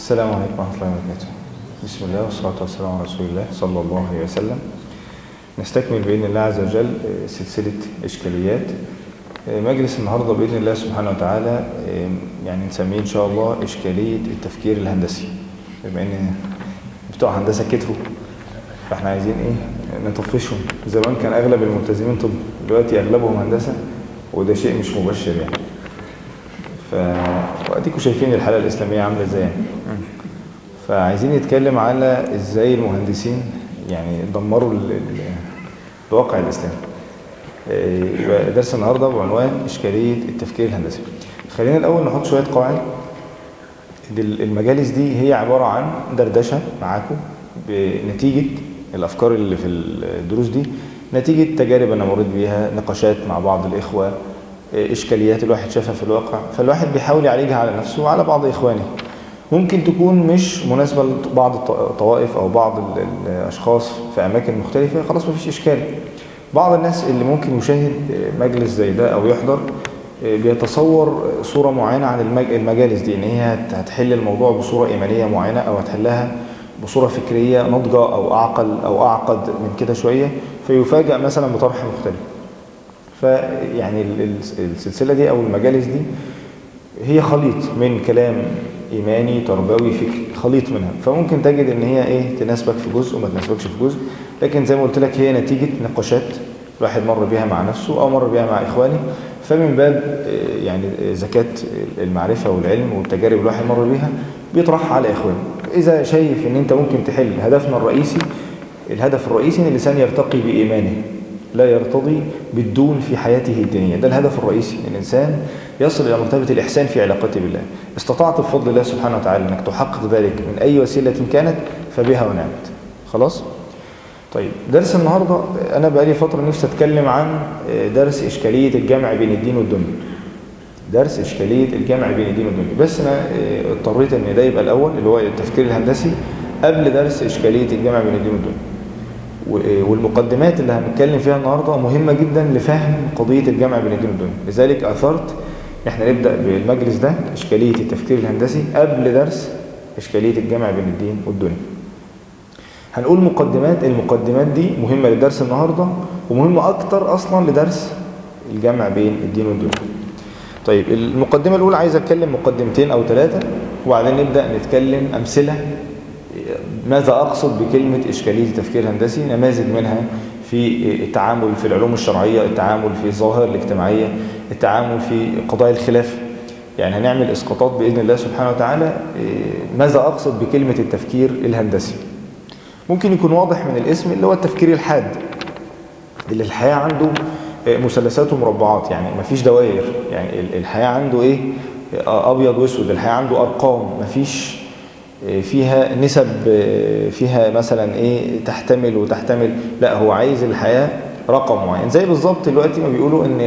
السلام عليكم ورحمة الله وبركاته بسم الله والصلاة والسلام على رسول الله صلى الله عليه وسلم نستكمل بإذن الله عز وجل سلسلة إشكاليات مجلس النهاردة بإذن الله سبحانه وتعالى يعني نسميه إن شاء الله إشكالية التفكير الهندسي بما إن بتوع هندسة كتفوا فإحنا عايزين إيه نطفشهم زمان كان أغلب الملتزمين طب دلوقتي أغلبهم هندسة وده شيء مش مبشر يعني ف واديكم شايفين الحاله الاسلاميه عامله ازاي يعني. فعايزين نتكلم على ازاي المهندسين يعني دمروا ال... ال... الواقع الاسلامي يبقى درس النهارده بعنوان اشكاليه التفكير الهندسي خلينا الاول نحط شويه قواعد المجالس دي هي عباره عن دردشه معاكم بنتيجه الافكار اللي في الدروس دي نتيجه تجارب انا مريت بيها نقاشات مع بعض الاخوه إشكاليات الواحد شافها في الواقع فالواحد بيحاول يعالجها على نفسه وعلى بعض إخوانه ممكن تكون مش مناسبة لبعض الطوائف أو بعض الأشخاص في أماكن مختلفة خلاص مفيش إشكال بعض الناس اللي ممكن يشاهد مجلس زي ده أو يحضر بيتصور صورة معينة عن المجالس دي إن هي هتحل الموضوع بصورة إيمانية معينة أو هتحلها بصورة فكرية ناضجة أو أعقل أو أعقد من كده شوية فيفاجأ مثلا بطرح مختلف فيعني السلسلة دي أو المجالس دي هي خليط من كلام إيماني تربوي فكري خليط منها فممكن تجد إن هي إيه تناسبك في جزء وما تناسبكش في جزء لكن زي ما قلت لك هي نتيجة نقاشات الواحد مر بيها مع نفسه أو مر بيها مع إخواني فمن باب يعني زكاة المعرفة والعلم والتجارب الواحد مر بيها بيطرحها على إخوانه إذا شايف إن أنت ممكن تحل هدفنا الرئيسي الهدف الرئيسي إن الإنسان يرتقي بإيمانه لا يرتضي بالدون في حياته الدينية ده الهدف الرئيسي ان الإنسان يصل إلى مرتبة الإحسان في علاقته بالله استطعت بفضل الله سبحانه وتعالى أنك تحقق ذلك من أي وسيلة كانت فبها ونعمت خلاص؟ طيب درس النهاردة أنا بقالي فترة نفسي أتكلم عن درس إشكالية الجمع بين الدين والدنيا درس إشكالية الجمع بين الدين والدنيا بس أنا اضطريت أن ده يبقى الأول اللي هو التفكير الهندسي قبل درس إشكالية الجمع بين الدين والدنيا والمقدمات اللي هنتكلم فيها النهاردة مهمة جدا لفهم قضية الجمع بين الدين والدنيا لذلك أثرت احنا نبدأ بالمجلس ده إشكالية التفكير الهندسي قبل درس إشكالية الجمع بين الدين والدنيا هنقول مقدمات المقدمات دي مهمة لدرس النهاردة ومهمة أكتر أصلا لدرس الجمع بين الدين والدنيا طيب المقدمة الأولى عايز أتكلم مقدمتين أو ثلاثة وبعدين نبدأ نتكلم أمثلة ماذا أقصد بكلمة إشكالية التفكير الهندسي نماذج منها في التعامل في العلوم الشرعية التعامل في الظواهر الاجتماعية التعامل في قضايا الخلاف يعني هنعمل إسقاطات بإذن الله سبحانه وتعالى ماذا أقصد بكلمة التفكير الهندسي ممكن يكون واضح من الاسم اللي هو التفكير الحاد اللي الحياة عنده مثلثات ومربعات يعني مفيش دوائر يعني الحياة عنده إيه أبيض وأسود الحياة عنده أرقام مفيش فيها نسب فيها مثلا ايه تحتمل وتحتمل لا هو عايز الحياة رقم معين زي بالظبط دلوقتي ما بيقولوا ان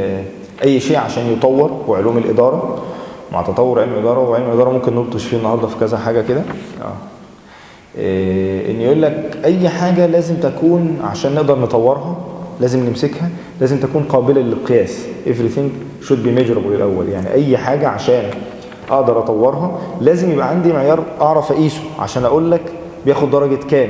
اي شيء عشان يطور وعلوم الاداره مع تطور علم الاداره وعلم الاداره ممكن نبطش فيه النهارده في كذا حاجه كده اه إيه ان يقول لك اي حاجه لازم تكون عشان نقدر نطورها لازم نمسكها لازم تكون قابله للقياس everything should be measurable الاول يعني اي حاجه عشان اقدر اطورها لازم يبقى عندي معيار اعرف اقيسه عشان اقول لك بياخد درجة كام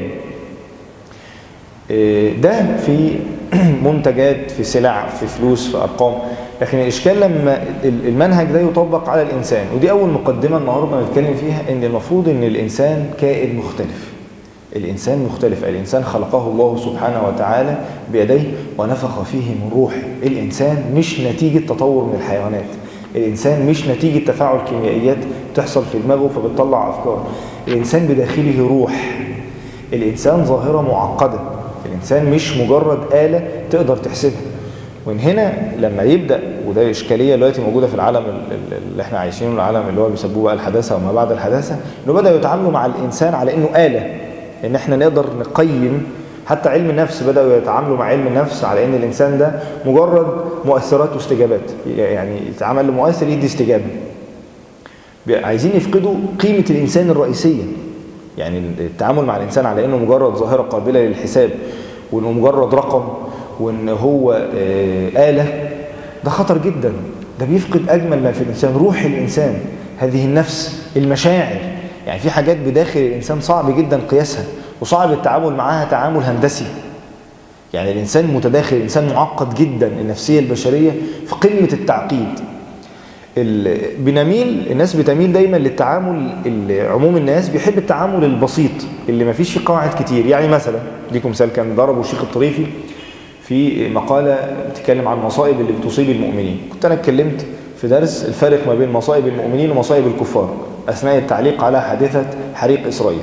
ده في منتجات في سلع في فلوس في ارقام لكن الاشكال لما المنهج ده يطبق على الانسان ودي اول مقدمة النهاردة نتكلم فيها ان المفروض ان الانسان كائن مختلف الانسان مختلف الانسان خلقه الله سبحانه وتعالى بيديه ونفخ فيه من روحه الانسان مش نتيجة تطور من الحيوانات الإنسان مش نتيجة تفاعل كيميائيات تحصل في دماغه فبتطلع أفكار الإنسان بداخله روح الإنسان ظاهرة معقدة الإنسان مش مجرد آلة تقدر تحسبها ومن هنا لما يبدأ وده إشكالية دلوقتي موجودة في العالم اللي احنا عايشينه العالم اللي هو بيسموه بقى الحداثة وما بعد الحداثة إنه بدأوا يتعاملوا مع الإنسان على إنه آلة إن احنا نقدر نقيم حتى علم النفس بدأوا يتعاملوا مع علم النفس على ان الانسان ده مجرد مؤثرات واستجابات يعني يتعامل لمؤثر يدي استجابه عايزين يفقدوا قيمة الانسان الرئيسية يعني التعامل مع الانسان على انه مجرد ظاهرة قابلة للحساب وانه مجرد رقم وان هو آلة ده خطر جدا ده بيفقد اجمل ما في الانسان روح الانسان هذه النفس المشاعر يعني في حاجات بداخل الانسان صعب جدا قياسها وصعب التعامل معاها تعامل هندسي يعني الانسان متداخل الانسان معقد جدا النفسيه البشريه في قمه التعقيد ال- بنميل الناس بتميل دايما للتعامل ال- عموم الناس بيحب التعامل البسيط اللي ما فيش فيه قواعد كتير يعني مثلا اديكم مثال كان ضربه الشيخ الطريفي في مقالة بتتكلم عن المصائب اللي بتصيب المؤمنين كنت أنا اتكلمت في درس الفارق ما بين مصائب المؤمنين ومصائب الكفار أثناء التعليق على حادثة حريق إسرائيل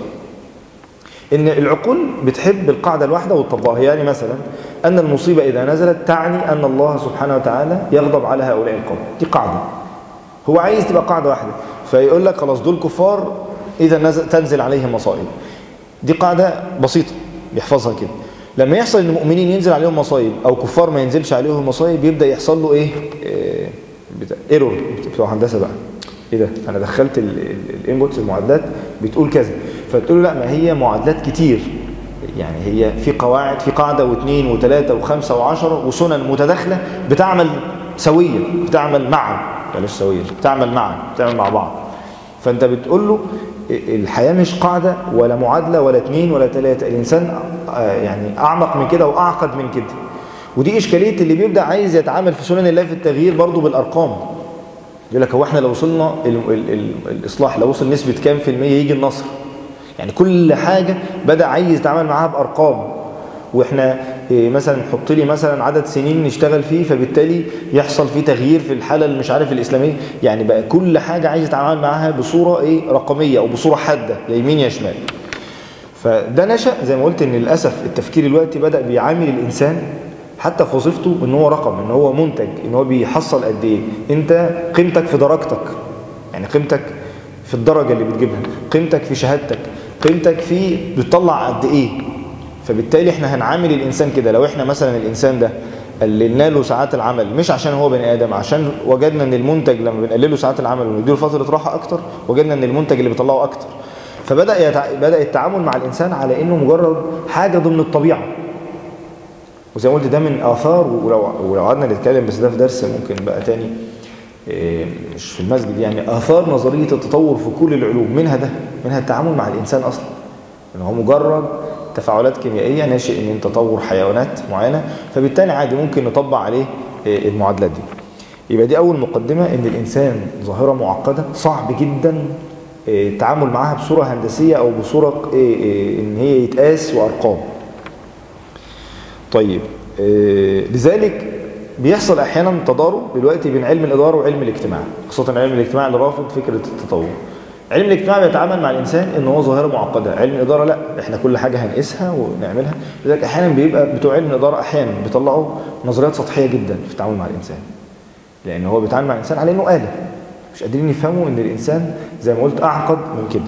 إن العقول بتحب القاعدة الواحدة وتطبقها يعني مثلا أن المصيبة إذا نزلت تعني أن الله سبحانه وتعالى يغضب على هؤلاء القوم دي قاعدة هو عايز تبقى قاعدة واحدة فيقول لك خلاص دول كفار إذا نزل تنزل عليهم مصائب دي قاعدة بسيطة بيحفظها كده لما يحصل ان المؤمنين ينزل عليهم مصايب او كفار ما ينزلش عليهم مصايب يبدا يحصل له ايه, إيه بتاع ايرور بتوع هندسه بقى ايه ده انا دخلت الانبوتس المعادلات بتقول كذا فتقول له لا ما هي معادلات كتير يعني هي في قواعد في قاعده واثنين وثلاثه وخمسه وعشره وسنن متداخله بتعمل سويه بتعمل معا بلاش سويه بتعمل معا بتعمل مع بعض فانت بتقول له الحياة مش قاعدة ولا معادلة ولا اتنين ولا تلاتة الإنسان يعني أعمق من كده وأعقد من كده ودي إشكالية اللي بيبدأ عايز يتعامل في سنن الله في التغيير برضه بالأرقام يقول لك هو احنا لو وصلنا ال ال ال الإصلاح لو وصل نسبة كام في المية يجي النصر يعني كل حاجة بدأ عايز يتعامل معاها بأرقام واحنا مثلا نحط لي مثلا عدد سنين نشتغل فيه فبالتالي يحصل فيه تغيير في الحاله اللي مش عارف الاسلاميه يعني بقى كل حاجه عايز يتعامل معاها بصوره ايه رقميه او بصوره حاده يا يمين يا شمال فده نشا زي ما قلت ان للاسف التفكير دلوقتي بدا بيعامل الانسان حتى في وظيفته ان هو رقم ان هو منتج ان هو بيحصل قد ايه انت قيمتك في درجتك يعني قيمتك في الدرجه اللي بتجيبها قيمتك في شهادتك قيمتك في بتطلع قد ايه فبالتالي احنا هنعامل الانسان كده لو احنا مثلا الانسان ده قللنا له ساعات العمل مش عشان هو بني ادم عشان وجدنا ان المنتج لما بنقلله ساعات العمل ونديله فتره راحه اكتر وجدنا ان المنتج اللي بيطلعه اكتر فبدا يتع... بدا التعامل مع الانسان على انه مجرد حاجه ضمن الطبيعه وزي ما قلت ده من اثار ولو ولو قعدنا نتكلم بس ده في درس ممكن بقى تاني إيه مش في المسجد يعني اثار نظريه التطور في كل العلوم منها ده منها التعامل مع الانسان اصلا ان هو مجرد تفاعلات كيميائية ناشئ من تطور حيوانات معينة فبالتالي عادي ممكن نطبق عليه المعادلات دي يبقى دي أول مقدمة إن الإنسان ظاهرة معقدة صعب جدا التعامل معاها بصورة هندسية أو بصورة إن هي يتقاس وأرقام طيب لذلك بيحصل أحيانا تضارب دلوقتي بين علم الإدارة وعلم الاجتماع خاصة علم الاجتماع اللي رافض فكرة التطور علم الاجتماع بيتعامل مع الانسان ان هو ظاهره معقده علم الاداره لا احنا كل حاجه هنقيسها ونعملها لذلك احيانا بيبقى بتوع علم الاداره احيانا بيطلعوا نظريات سطحيه جدا في التعامل مع الانسان لان هو بيتعامل مع الانسان على انه اله مش قادرين يفهموا ان الانسان زي ما قلت اعقد من كده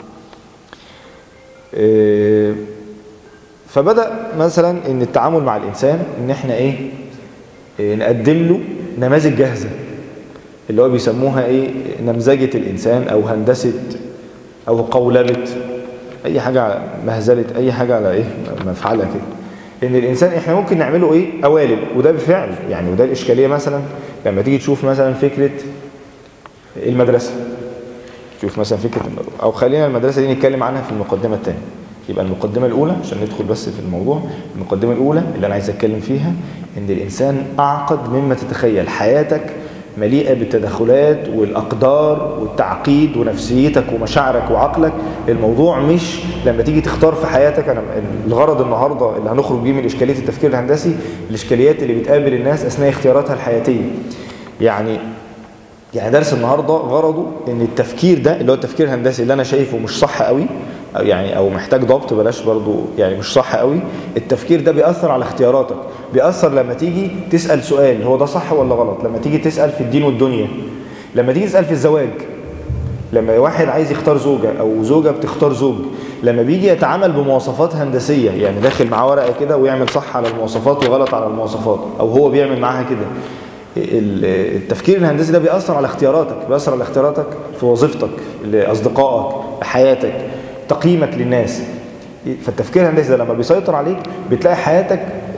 فبدا مثلا ان التعامل مع الانسان ان احنا ايه نقدم له نماذج جاهزه اللي هو بيسموها ايه نمذجة الإنسان أو هندسة أو قولبة أي حاجة على مهزلة أي حاجة على إيه مفعلة كده إن الإنسان إحنا ممكن نعمله إيه قوالب وده بالفعل يعني وده الإشكالية مثلا لما تيجي تشوف مثلا فكرة المدرسة تشوف مثلا فكرة أو خلينا المدرسة دي نتكلم عنها في المقدمة الثانية يبقى المقدمة الأولى عشان ندخل بس في الموضوع المقدمة الأولى اللي أنا عايز أتكلم فيها إن الإنسان أعقد مما تتخيل حياتك مليئة بالتدخلات والأقدار والتعقيد ونفسيتك ومشاعرك وعقلك الموضوع مش لما تيجي تختار في حياتك أنا الغرض النهاردة اللي هنخرج بيه من إشكالية التفكير الهندسي الإشكاليات اللي بتقابل الناس أثناء اختياراتها الحياتية يعني يعني درس النهاردة غرضه ان التفكير ده اللي هو التفكير الهندسي اللي انا شايفه مش صح قوي أو يعني او محتاج ضبط بلاش برضو يعني مش صح قوي التفكير ده بيأثر على اختياراتك بيأثر لما تيجي تسأل سؤال هو ده صح ولا غلط لما تيجي تسأل في الدين والدنيا لما تيجي تسأل في الزواج لما واحد عايز يختار زوجة او زوجة بتختار زوج لما بيجي يتعامل بمواصفات هندسية يعني داخل معاه ورقة كده ويعمل صح على المواصفات وغلط على المواصفات او هو بيعمل معاها كده التفكير الهندسي ده بيأثر على اختياراتك بيأثر على اختياراتك في وظيفتك لأصدقائك حياتك تقييمك للناس فالتفكير الهندسي ده لما بيسيطر عليك بتلاقي حياتك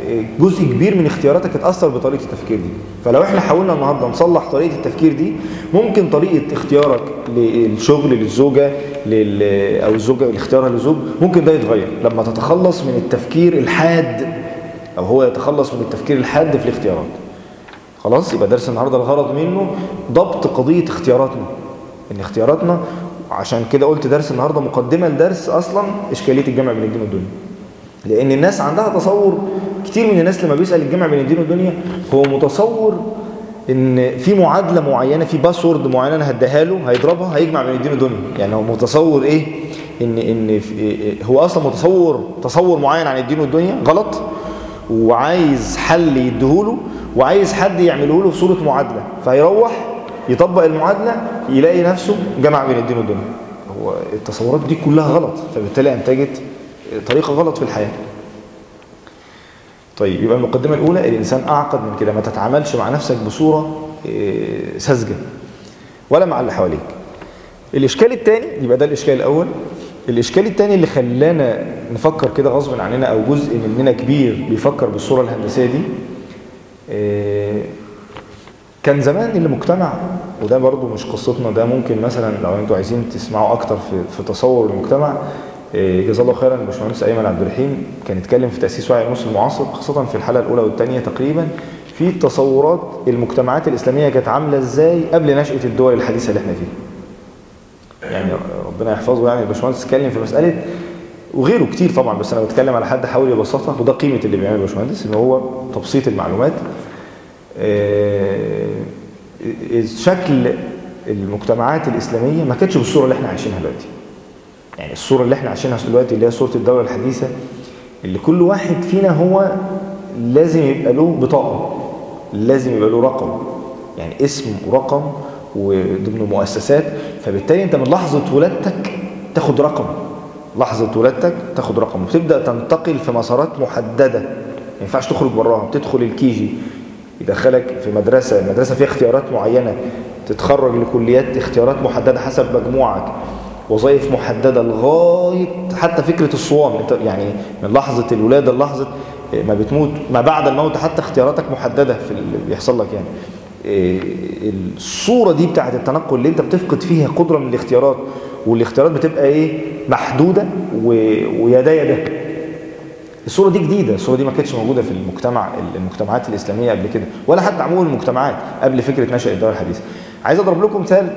جزء كبير من اختياراتك اتاثر بطريقه التفكير دي فلو احنا حاولنا النهارده نصلح طريقه التفكير دي ممكن طريقه اختيارك للشغل للزوجه لل او الزوجه اختيارها للزوج ممكن ده يتغير لما تتخلص من التفكير الحاد او هو يتخلص من التفكير الحاد في الاختيارات خلاص يبقى درس النهارده الغرض منه ضبط قضيه اختياراتنا ان اختياراتنا عشان كده قلت درس النهارده مقدمه لدرس اصلا اشكاليه الجمع بين الدين والدنيا لان الناس عندها تصور كتير من الناس لما بيسال الجمع بين الدين والدنيا هو متصور ان في معادله معينه في باسورد معينه انا هديها له هيضربها هيجمع بين الدين والدنيا يعني هو متصور ايه ان ان هو اصلا متصور تصور معين عن الدين والدنيا غلط وعايز حل يديهوله وعايز حد يعمله له في صوره معادله فيروح يطبق المعادله يلاقي نفسه جمع بين الدين والدنيا هو التصورات دي كلها غلط فبالتالي انتجت طريقه غلط في الحياه طيب يبقى المقدمه الاولى الانسان اعقد من كده ما تتعاملش مع نفسك بصوره ساذجه ولا مع اللي حواليك الاشكال الثاني يبقى ده الاشكال الاول الاشكال الثاني اللي خلانا نفكر كده غصب عننا او جزء مننا كبير بيفكر بالصوره الهندسيه دي كان زمان المجتمع وده برضو مش قصتنا ده ممكن مثلا لو انتوا عايزين تسمعوا اكتر في, في تصور المجتمع جزاه الله خيرا الباشمهندس ايمن عبد الرحيم كان اتكلم في تاسيس وعي النص المعاصر خاصه في الحلقه الاولى والثانيه تقريبا في تصورات المجتمعات الاسلاميه كانت عامله ازاي قبل نشاه الدول الحديثه اللي احنا فيها. يعني ربنا يحفظه يعني الباشمهندس اتكلم في مساله وغيره كتير طبعا بس انا بتكلم على حد حاول يبسطها وده قيمه اللي بيعمله الباشمهندس ان هو تبسيط المعلومات شكل المجتمعات الإسلامية ما كانتش بالصورة اللي احنا عايشينها دلوقتي يعني الصورة اللي احنا عايشينها دلوقتي اللي هي صورة الدولة الحديثة اللي كل واحد فينا هو لازم يبقى له بطاقة لازم يبقى له رقم يعني اسم ورقم وضمن مؤسسات فبالتالي انت من لحظة ولادتك تاخد رقم لحظة ولادتك تاخد رقم وتبدأ تنتقل في مسارات محددة ما ينفعش تخرج براها بتدخل الكيجي يدخلك في مدرسة المدرسة فيها اختيارات معينة تتخرج لكليات اختيارات محددة حسب مجموعك وظائف محددة لغاية حتى فكرة الصوام يعني من لحظة الولادة للحظة ما بتموت ما بعد الموت حتى اختياراتك محددة في اللي بيحصل لك يعني الصورة دي بتاعت التنقل اللي انت بتفقد فيها قدرة من الاختيارات والاختيارات بتبقى ايه محدودة ويدا يدا الصورة دي جديدة الصورة دي ما كانتش موجودة في المجتمع المجتمعات الإسلامية قبل كده ولا حتى عموم المجتمعات قبل فكرة نشأ الدولة الحديثة عايز أضرب لكم مثال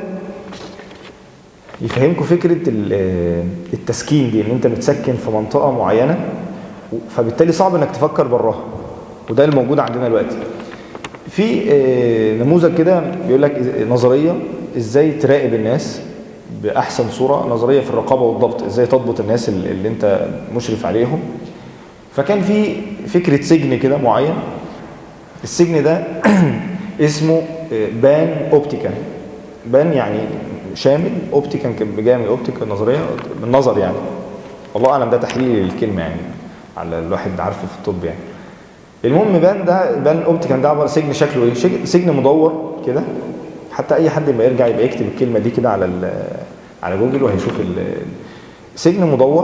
يفهمكم فكرة التسكين دي ان انت متسكن في منطقة معينة فبالتالي صعب انك تفكر براها وده اللي موجود عندنا دلوقتي في نموذج كده بيقول لك نظرية ازاي تراقب الناس بأحسن صورة نظرية في الرقابة والضبط ازاي تضبط الناس اللي انت مشرف عليهم فكان في فكرة سجن كده معين السجن ده اسمه بان اوبتيكان بان يعني شامل اوبتيكان كان جاي من الاوبتيكا النظريه بالنظر يعني والله اعلم ده تحليل للكلمه يعني على الواحد عارفه في الطب يعني المهم بان ده بان اوبتيكان ده عباره سجن شكله ايه سجن مدور كده حتى اي حد لما يرجع يبقى يكتب الكلمه دي كده على على جوجل وهيشوف سجن مدور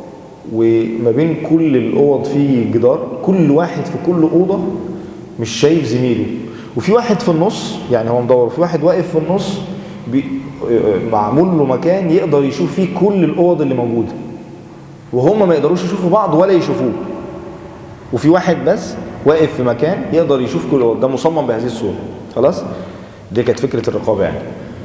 وما بين كل الاوض فيه جدار كل واحد في كل اوضه مش شايف زميله وفي واحد في النص يعني هو مدور وفي واحد واقف في النص بي معمول له مكان يقدر يشوف فيه كل الاوض اللي موجوده وهم ما يقدروش يشوفوا بعض ولا يشوفوه وفي واحد بس واقف في مكان يقدر يشوف كل الاوض ده مصمم بهذه الصوره خلاص دي كانت فكره الرقابه يعني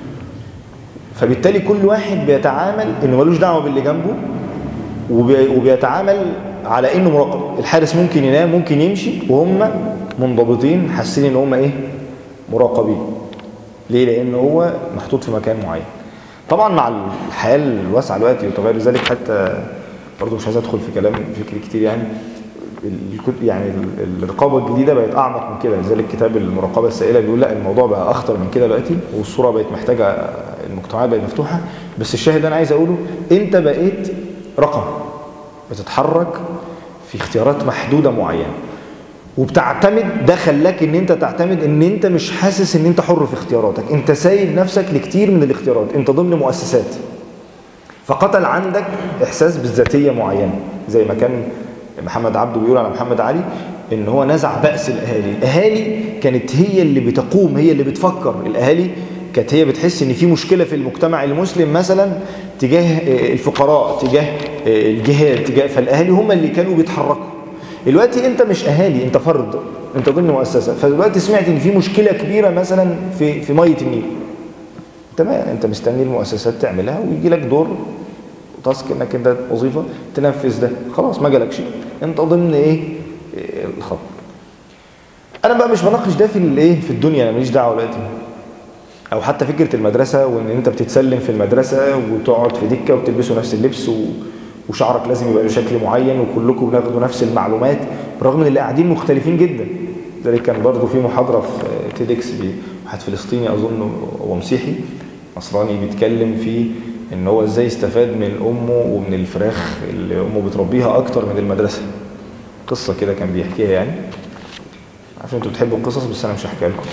فبالتالي كل واحد بيتعامل انه ملوش دعوه باللي جنبه وبي وبيتعامل على انه مراقب الحارس ممكن ينام ممكن يمشي وهم منضبطين حاسين ان هم ايه مراقبين ليه لان هو محطوط في مكان معين طبعا مع الحياه الواسعه دلوقتي وتغير ذلك حتى برضه مش عايز ادخل في كلام فكري كتير يعني يعني الرقابه الجديده بقت اعمق من كده لذلك كتاب المراقبه السائله بيقول لا الموضوع بقى اخطر من كده دلوقتي والصوره بقت محتاجه المجتمعات بقت مفتوحه بس الشاهد انا عايز اقوله انت بقيت رقم بتتحرك في اختيارات محدوده معينه وبتعتمد ده خلاك ان انت تعتمد ان انت مش حاسس ان انت حر في اختياراتك انت سايب نفسك لكتير من الاختيارات انت ضمن مؤسسات فقتل عندك احساس بالذاتيه معينه زي ما كان محمد عبده بيقول على محمد علي ان هو نزع بأس الاهالي الاهالي كانت هي اللي بتقوم هي اللي بتفكر الاهالي كانت هي بتحس ان في مشكله في المجتمع المسلم مثلا تجاه الفقراء تجاه الجهاد تجاه فالاهالي هم اللي كانوا بيتحركوا دلوقتي انت مش اهالي انت فرد انت ضمن مؤسسه فدلوقتي سمعت ان في مشكله كبيره مثلا في في ميه النيل تمام انت مستني المؤسسات تعملها ويجي لك دور تاسك انك انت وظيفه تنفذ ده خلاص ما جالكش انت ضمن ايه الخط انا بقى مش بناقش ده في الايه في الدنيا انا ماليش دعوه دلوقتي او حتى فكره المدرسه وان انت بتتسلم في المدرسه وتقعد في دكه وبتلبسوا نفس اللبس و... وشعرك لازم يبقى له شكل معين وكلكم بناخدوا نفس المعلومات برغم ان اللي قاعدين مختلفين جدا ذلك كان برضه في محاضره في تيدكس واحد فلسطيني اظن هو مسيحي نصراني بيتكلم في ان هو ازاي استفاد من امه ومن الفراخ اللي امه بتربيها اكتر من المدرسه قصه كده كان بيحكيها يعني عارف انتوا بتحبوا القصص بس انا مش هحكيها لكم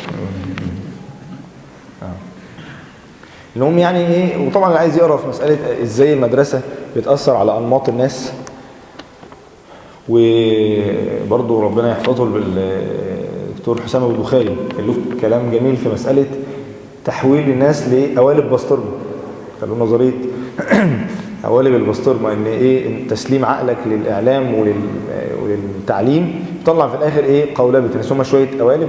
المهم يعني ايه وطبعا اللي عايز يقرا في مساله ازاي المدرسه بتاثر على انماط الناس وبرضه ربنا يحفظه الدكتور حسام ابو البخاري كان له كلام جميل في مساله تحويل الناس لقوالب بسطرمه قالوا نظريه قوالب البسطرمه ان ايه تسليم عقلك للاعلام ولل وللتعليم طلع في الاخر ايه قولبه الناس هم شويه قوالب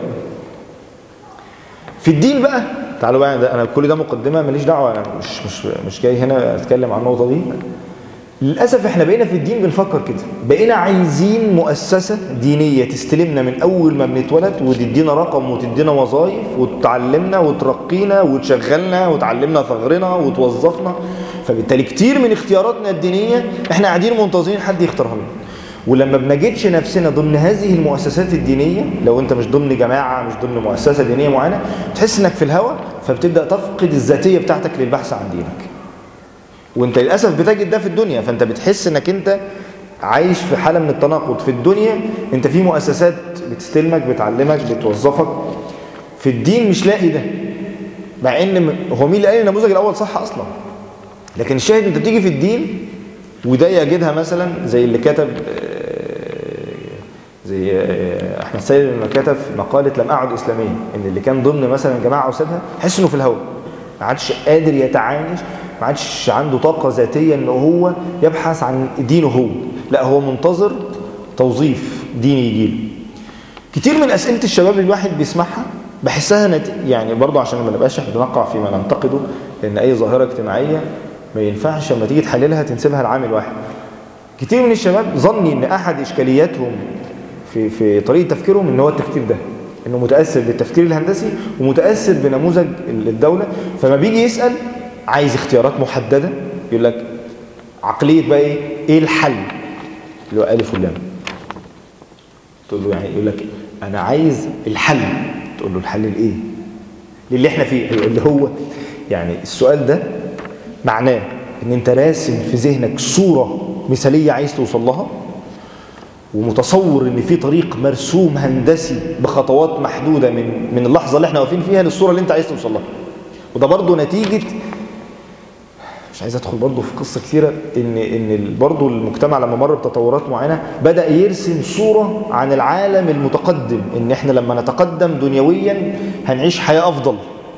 في الدين بقى تعالوا بقى ده انا كل ده مقدمه ماليش دعوه انا مش مش مش جاي هنا اتكلم عن النقطه دي للاسف احنا بقينا في الدين بنفكر كده بقينا عايزين مؤسسه دينيه تستلمنا من اول ما بنتولد وتدينا رقم وتدينا وظائف وتعلمنا وترقينا وتشغلنا وتعلمنا ثغرنا وتوظفنا فبالتالي كتير من اختياراتنا الدينيه احنا قاعدين منتظرين حد يختارها لنا ولما بنجدش نفسنا ضمن هذه المؤسسات الدينية لو انت مش ضمن جماعة مش ضمن مؤسسة دينية معينة تحس انك في الهوى فبتبدأ تفقد الذاتية بتاعتك للبحث عن دينك وانت للأسف بتجد ده في الدنيا فانت بتحس انك انت عايش في حالة من التناقض في الدنيا انت في مؤسسات بتستلمك بتعلمك بتوظفك في الدين مش لاقي ده مع ان هو مين اللي قال النموذج الاول صح اصلا لكن الشاهد انت بتيجي في الدين وده يجدها مثلا زي اللي كتب زي احمد سيد لما كتب مقاله لم اعد اسلاميا ان اللي كان ضمن مثلا جماعه وسابها حس انه في الهواء ما عادش قادر يتعايش ما عادش عنده طاقه ذاتيه ان هو يبحث عن دينه هو لا هو منتظر توظيف ديني يجيله كتير من اسئله الشباب اللي الواحد بيسمعها بحسها نت... يعني برضه عشان ما نبقاش بنقع فيما ننتقده لان اي ظاهره اجتماعيه ما ينفعش لما تيجي تحللها تنسبها لعامل واحد كتير من الشباب ظني ان احد اشكالياتهم في في طريقه تفكيرهم ان هو التفكير ده انه متاثر بالتفكير الهندسي ومتاثر بنموذج الدوله فما بيجي يسال عايز اختيارات محدده يقول لك عقليه بقى ايه ايه الحل اللي هو الف ولام تقول له يعني يقول لك انا عايز الحل تقول له الحل لايه للي احنا فيه اللي هو يعني السؤال ده معناه ان انت راسم في ذهنك صوره مثاليه عايز توصل لها ومتصور ان في طريق مرسوم هندسي بخطوات محدوده من من اللحظه اللي احنا واقفين فيها للصوره اللي انت عايز توصل لها وده برضه نتيجه مش عايز ادخل برضه في قصه كثيره ان ان برضه المجتمع لما مر بتطورات معينه بدا يرسم صوره عن العالم المتقدم ان احنا لما نتقدم دنيويا هنعيش حياه افضل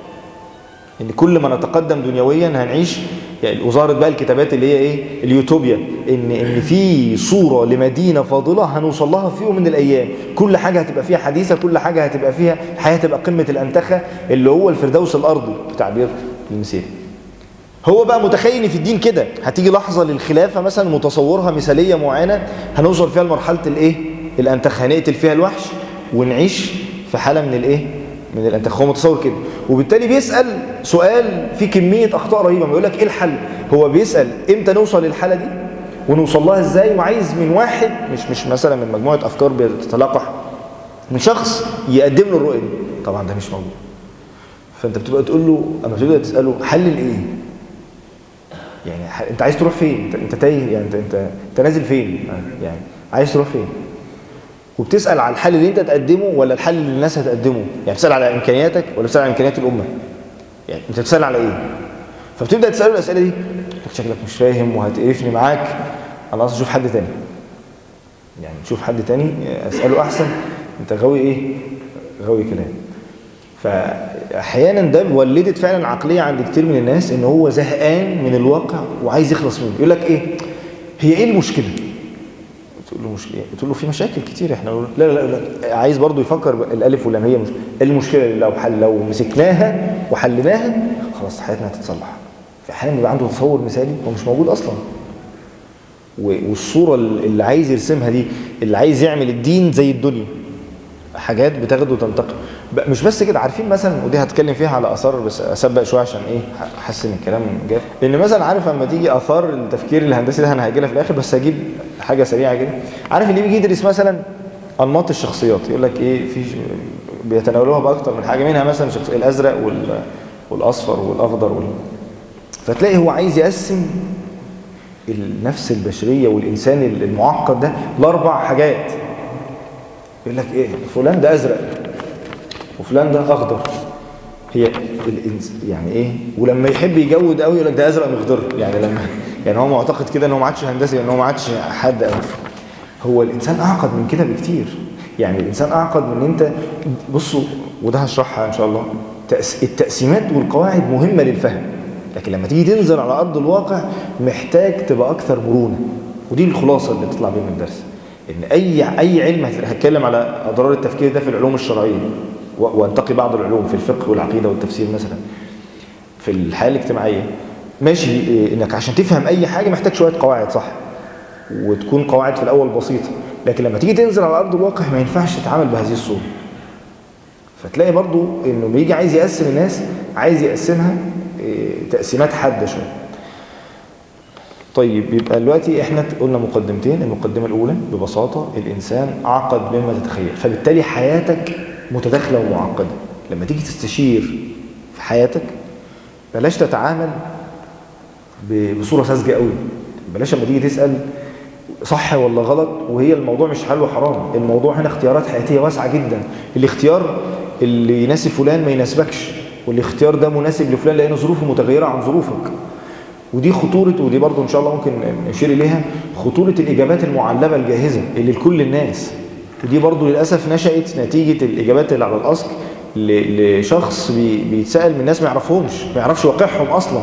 ان كل ما نتقدم دنيويا هنعيش يعني وظهرت بقى الكتابات اللي هي ايه اليوتوبيا ان ان في صوره لمدينه فاضله هنوصل لها في يوم من الايام كل حاجه هتبقى فيها حديثه كل حاجه هتبقى فيها الحياه هتبقى قمه الانتخه اللي هو الفردوس الارضي بتعبير المسيح هو بقى متخيل في الدين كده هتيجي لحظه للخلافه مثلا متصورها مثاليه معينه هنوصل فيها لمرحله الايه الانتخه هنقتل فيها الوحش ونعيش في حاله من الايه من الانتخاب هو متصور كده وبالتالي بيسال سؤال فيه كميه اخطاء رهيبه بيقول لك ايه الحل هو بيسال امتى نوصل للحاله دي ونوصل لها ازاي وعايز من واحد مش مش مثلا من مجموعه افكار بتتلاقح من شخص يقدم له الرؤيه دي طبعا ده مش موجود فانت بتبقى تقول له اما تبدا تساله حل لايه يعني ح- انت عايز تروح فين انت, انت تايه يعني انت انت, انت نازل فين يعني عايز تروح فين وبتسال على الحل اللي انت تقدمه ولا الحل اللي الناس هتقدمه يعني بتسال على امكانياتك ولا بتسال على امكانيات الامه يعني انت بتسال على ايه فبتبدا تساله الاسئله دي شكلك مش فاهم وهتقرفني معاك انا اصلا اشوف حد تاني يعني تشوف حد تاني اساله احسن انت غاوي ايه غاوي كلام فاحيانا ده ولدت فعلا عقليه عند كتير من الناس ان هو زهقان من الواقع وعايز يخلص منه يقول لك ايه هي ايه المشكله تقول له مشكله إيه؟ تقول له في مشاكل كتير احنا نقول لا لا لا, لا. عايز برضو يفكر الالف واللام هي مش المشكله اللي لو حل لو مسكناها وحليناها خلاص حياتنا هتتصلح فاحيانا بيبقى عنده تصور مثالي هو مش موجود اصلا والصوره اللي عايز يرسمها دي اللي عايز يعمل الدين زي الدنيا حاجات بتاخده وتنتقل مش بس كده عارفين مثلا ودي هتكلم فيها على اثار بس اسبق شويه عشان ايه احس ان الكلام جاف لان مثلا عارف لما تيجي اثار التفكير الهندسي ده انا هاجي لها في الاخر بس هجيب حاجه سريعه كده عارف اللي بيجي يدرس مثلا انماط الشخصيات يقول لك ايه في بيتناولوها باكتر من حاجه منها مثلا الازرق والاصفر والاخضر وال... فتلاقي هو عايز يقسم النفس البشريه والانسان المعقد ده لاربع حاجات يقول لك ايه فلان ده ازرق وفلان ده اخضر هي الانس يعني ايه ولما يحب يجود قوي يقول لك ده ازرق مخضر يعني لما يعني هو معتقد كده ان هو ما عادش هندسي ان هو ما عادش حد قوي هو الانسان اعقد من كده بكتير يعني الانسان اعقد من ان انت بصوا وده هشرحها ان شاء الله التقسيمات والقواعد مهمه للفهم لكن لما تيجي تنزل على ارض الواقع محتاج تبقى اكثر مرونه ودي الخلاصه اللي تطلع بيها من الدرس ان اي اي علم هتكلم على اضرار التفكير ده في العلوم الشرعيه وانتقي بعض العلوم في الفقه والعقيده والتفسير مثلا في الحياه الاجتماعيه ماشي انك عشان تفهم اي حاجه محتاج شويه قواعد صح وتكون قواعد في الاول بسيطه لكن لما تيجي تنزل على ارض الواقع ما ينفعش تتعامل بهذه الصوره فتلاقي برضو انه بيجي عايز يقسم الناس عايز يقسمها تقسيمات حاده شويه طيب يبقى دلوقتي احنا قلنا مقدمتين المقدمه الاولى ببساطه الانسان اعقد مما تتخيل فبالتالي حياتك متداخله ومعقده لما تيجي تستشير في حياتك بلاش تتعامل بصوره ساذجه قوي بلاش لما تيجي تسال صح ولا غلط وهي الموضوع مش حل وحرام الموضوع هنا اختيارات حياتيه واسعه جدا الاختيار اللي يناسب فلان ما يناسبكش والاختيار ده مناسب لفلان لان ظروفه متغيره عن ظروفك ودي خطورة ودي برضو إن شاء الله ممكن نشير إليها خطورة الإجابات المعلبة الجاهزة اللي لكل الناس ودي برضو للأسف نشأت نتيجة الإجابات اللي على الأصل لشخص بيتسأل من ناس ما يعرفهمش ما يعرفش واقعهم أصلا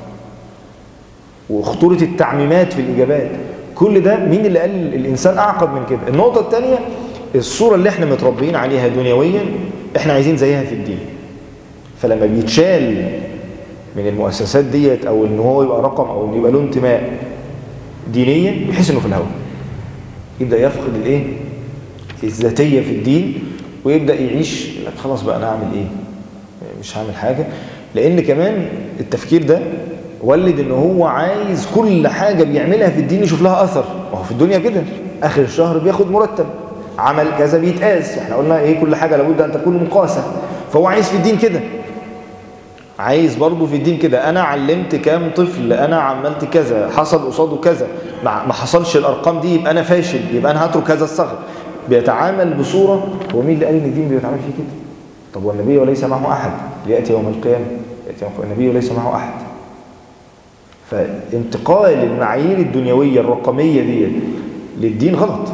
وخطورة التعميمات في الإجابات كل ده مين اللي قال الإنسان أعقد من كده النقطة الثانية الصورة اللي احنا متربيين عليها دنيويا احنا عايزين زيها في الدين فلما بيتشال من المؤسسات ديت او ان هو يبقى رقم او ان يبقى له انتماء دينيا بحيث انه في الهوى يبدا يفقد الايه الذاتيه في الدين ويبدا يعيش خلاص بقى انا اعمل ايه مش هعمل حاجه لان كمان التفكير ده ولد ان هو عايز كل حاجه بيعملها في الدين يشوف لها اثر وهو في الدنيا كده اخر الشهر بياخد مرتب عمل كذا بيتقاس احنا قلنا ايه كل حاجه لابد ان تكون مقاسه فهو عايز في الدين كده عايز برضه في الدين كده انا علمت كام طفل انا عملت كذا حصل قصاده كذا ما حصلش الارقام دي يبقى انا فاشل يبقى انا هترك هذا الثغر بيتعامل بصوره هو مين اللي قال ان الدين بيتعامل فيه كده طب والنبي وليس معه احد ياتي يوم القيامه ياتي يوم القيامه النبي وليس معه احد فانتقال المعايير الدنيويه الرقميه دي للدين غلط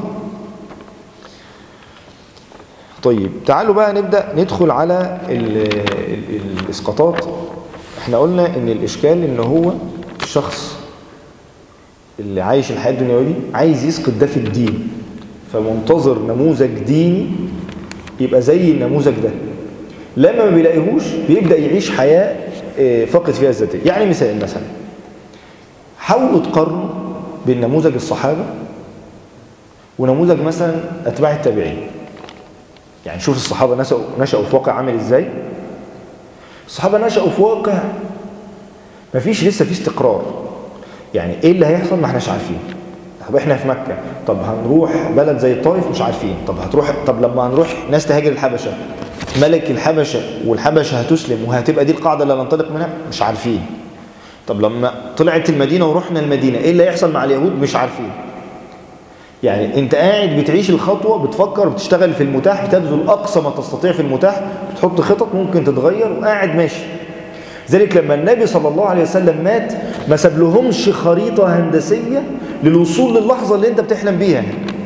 طيب تعالوا بقى نبدأ ندخل على ال ال الإسقاطات احنا قلنا ان الإشكال ان هو الشخص اللي عايش الحياة الدنيوية دي عايز يسقط ده في الدين فمنتظر نموذج ديني يبقى زي النموذج ده لما ما بيلاقيهوش بيبدأ يعيش حياة فقد فيها الذاتية يعني مثال مثلا حاولوا تقارنوا بين نموذج الصحابة ونموذج مثلا أتباع التابعين يعني شوف الصحابة نشأوا, نشأوا في واقع عامل ازاي الصحابة نشأوا في واقع مفيش لسه في استقرار يعني ايه اللي هيحصل ما احناش عارفين طب احنا في مكة طب هنروح بلد زي الطائف مش عارفين طب هتروح طب لما هنروح ناس تهاجر الحبشة ملك الحبشة والحبشة هتسلم وهتبقى دي القاعدة اللي هننطلق منها مش عارفين طب لما طلعت المدينة ورحنا المدينة ايه اللي هيحصل مع اليهود مش عارفين يعني انت قاعد بتعيش الخطوة بتفكر بتشتغل في المتاح بتبذل أقصى ما تستطيع في المتاح بتحط خطط ممكن تتغير وقاعد ماشي ذلك لما النبي صلى الله عليه وسلم مات ما ساب لهمش خريطة هندسية للوصول للحظة اللي انت بتحلم بيها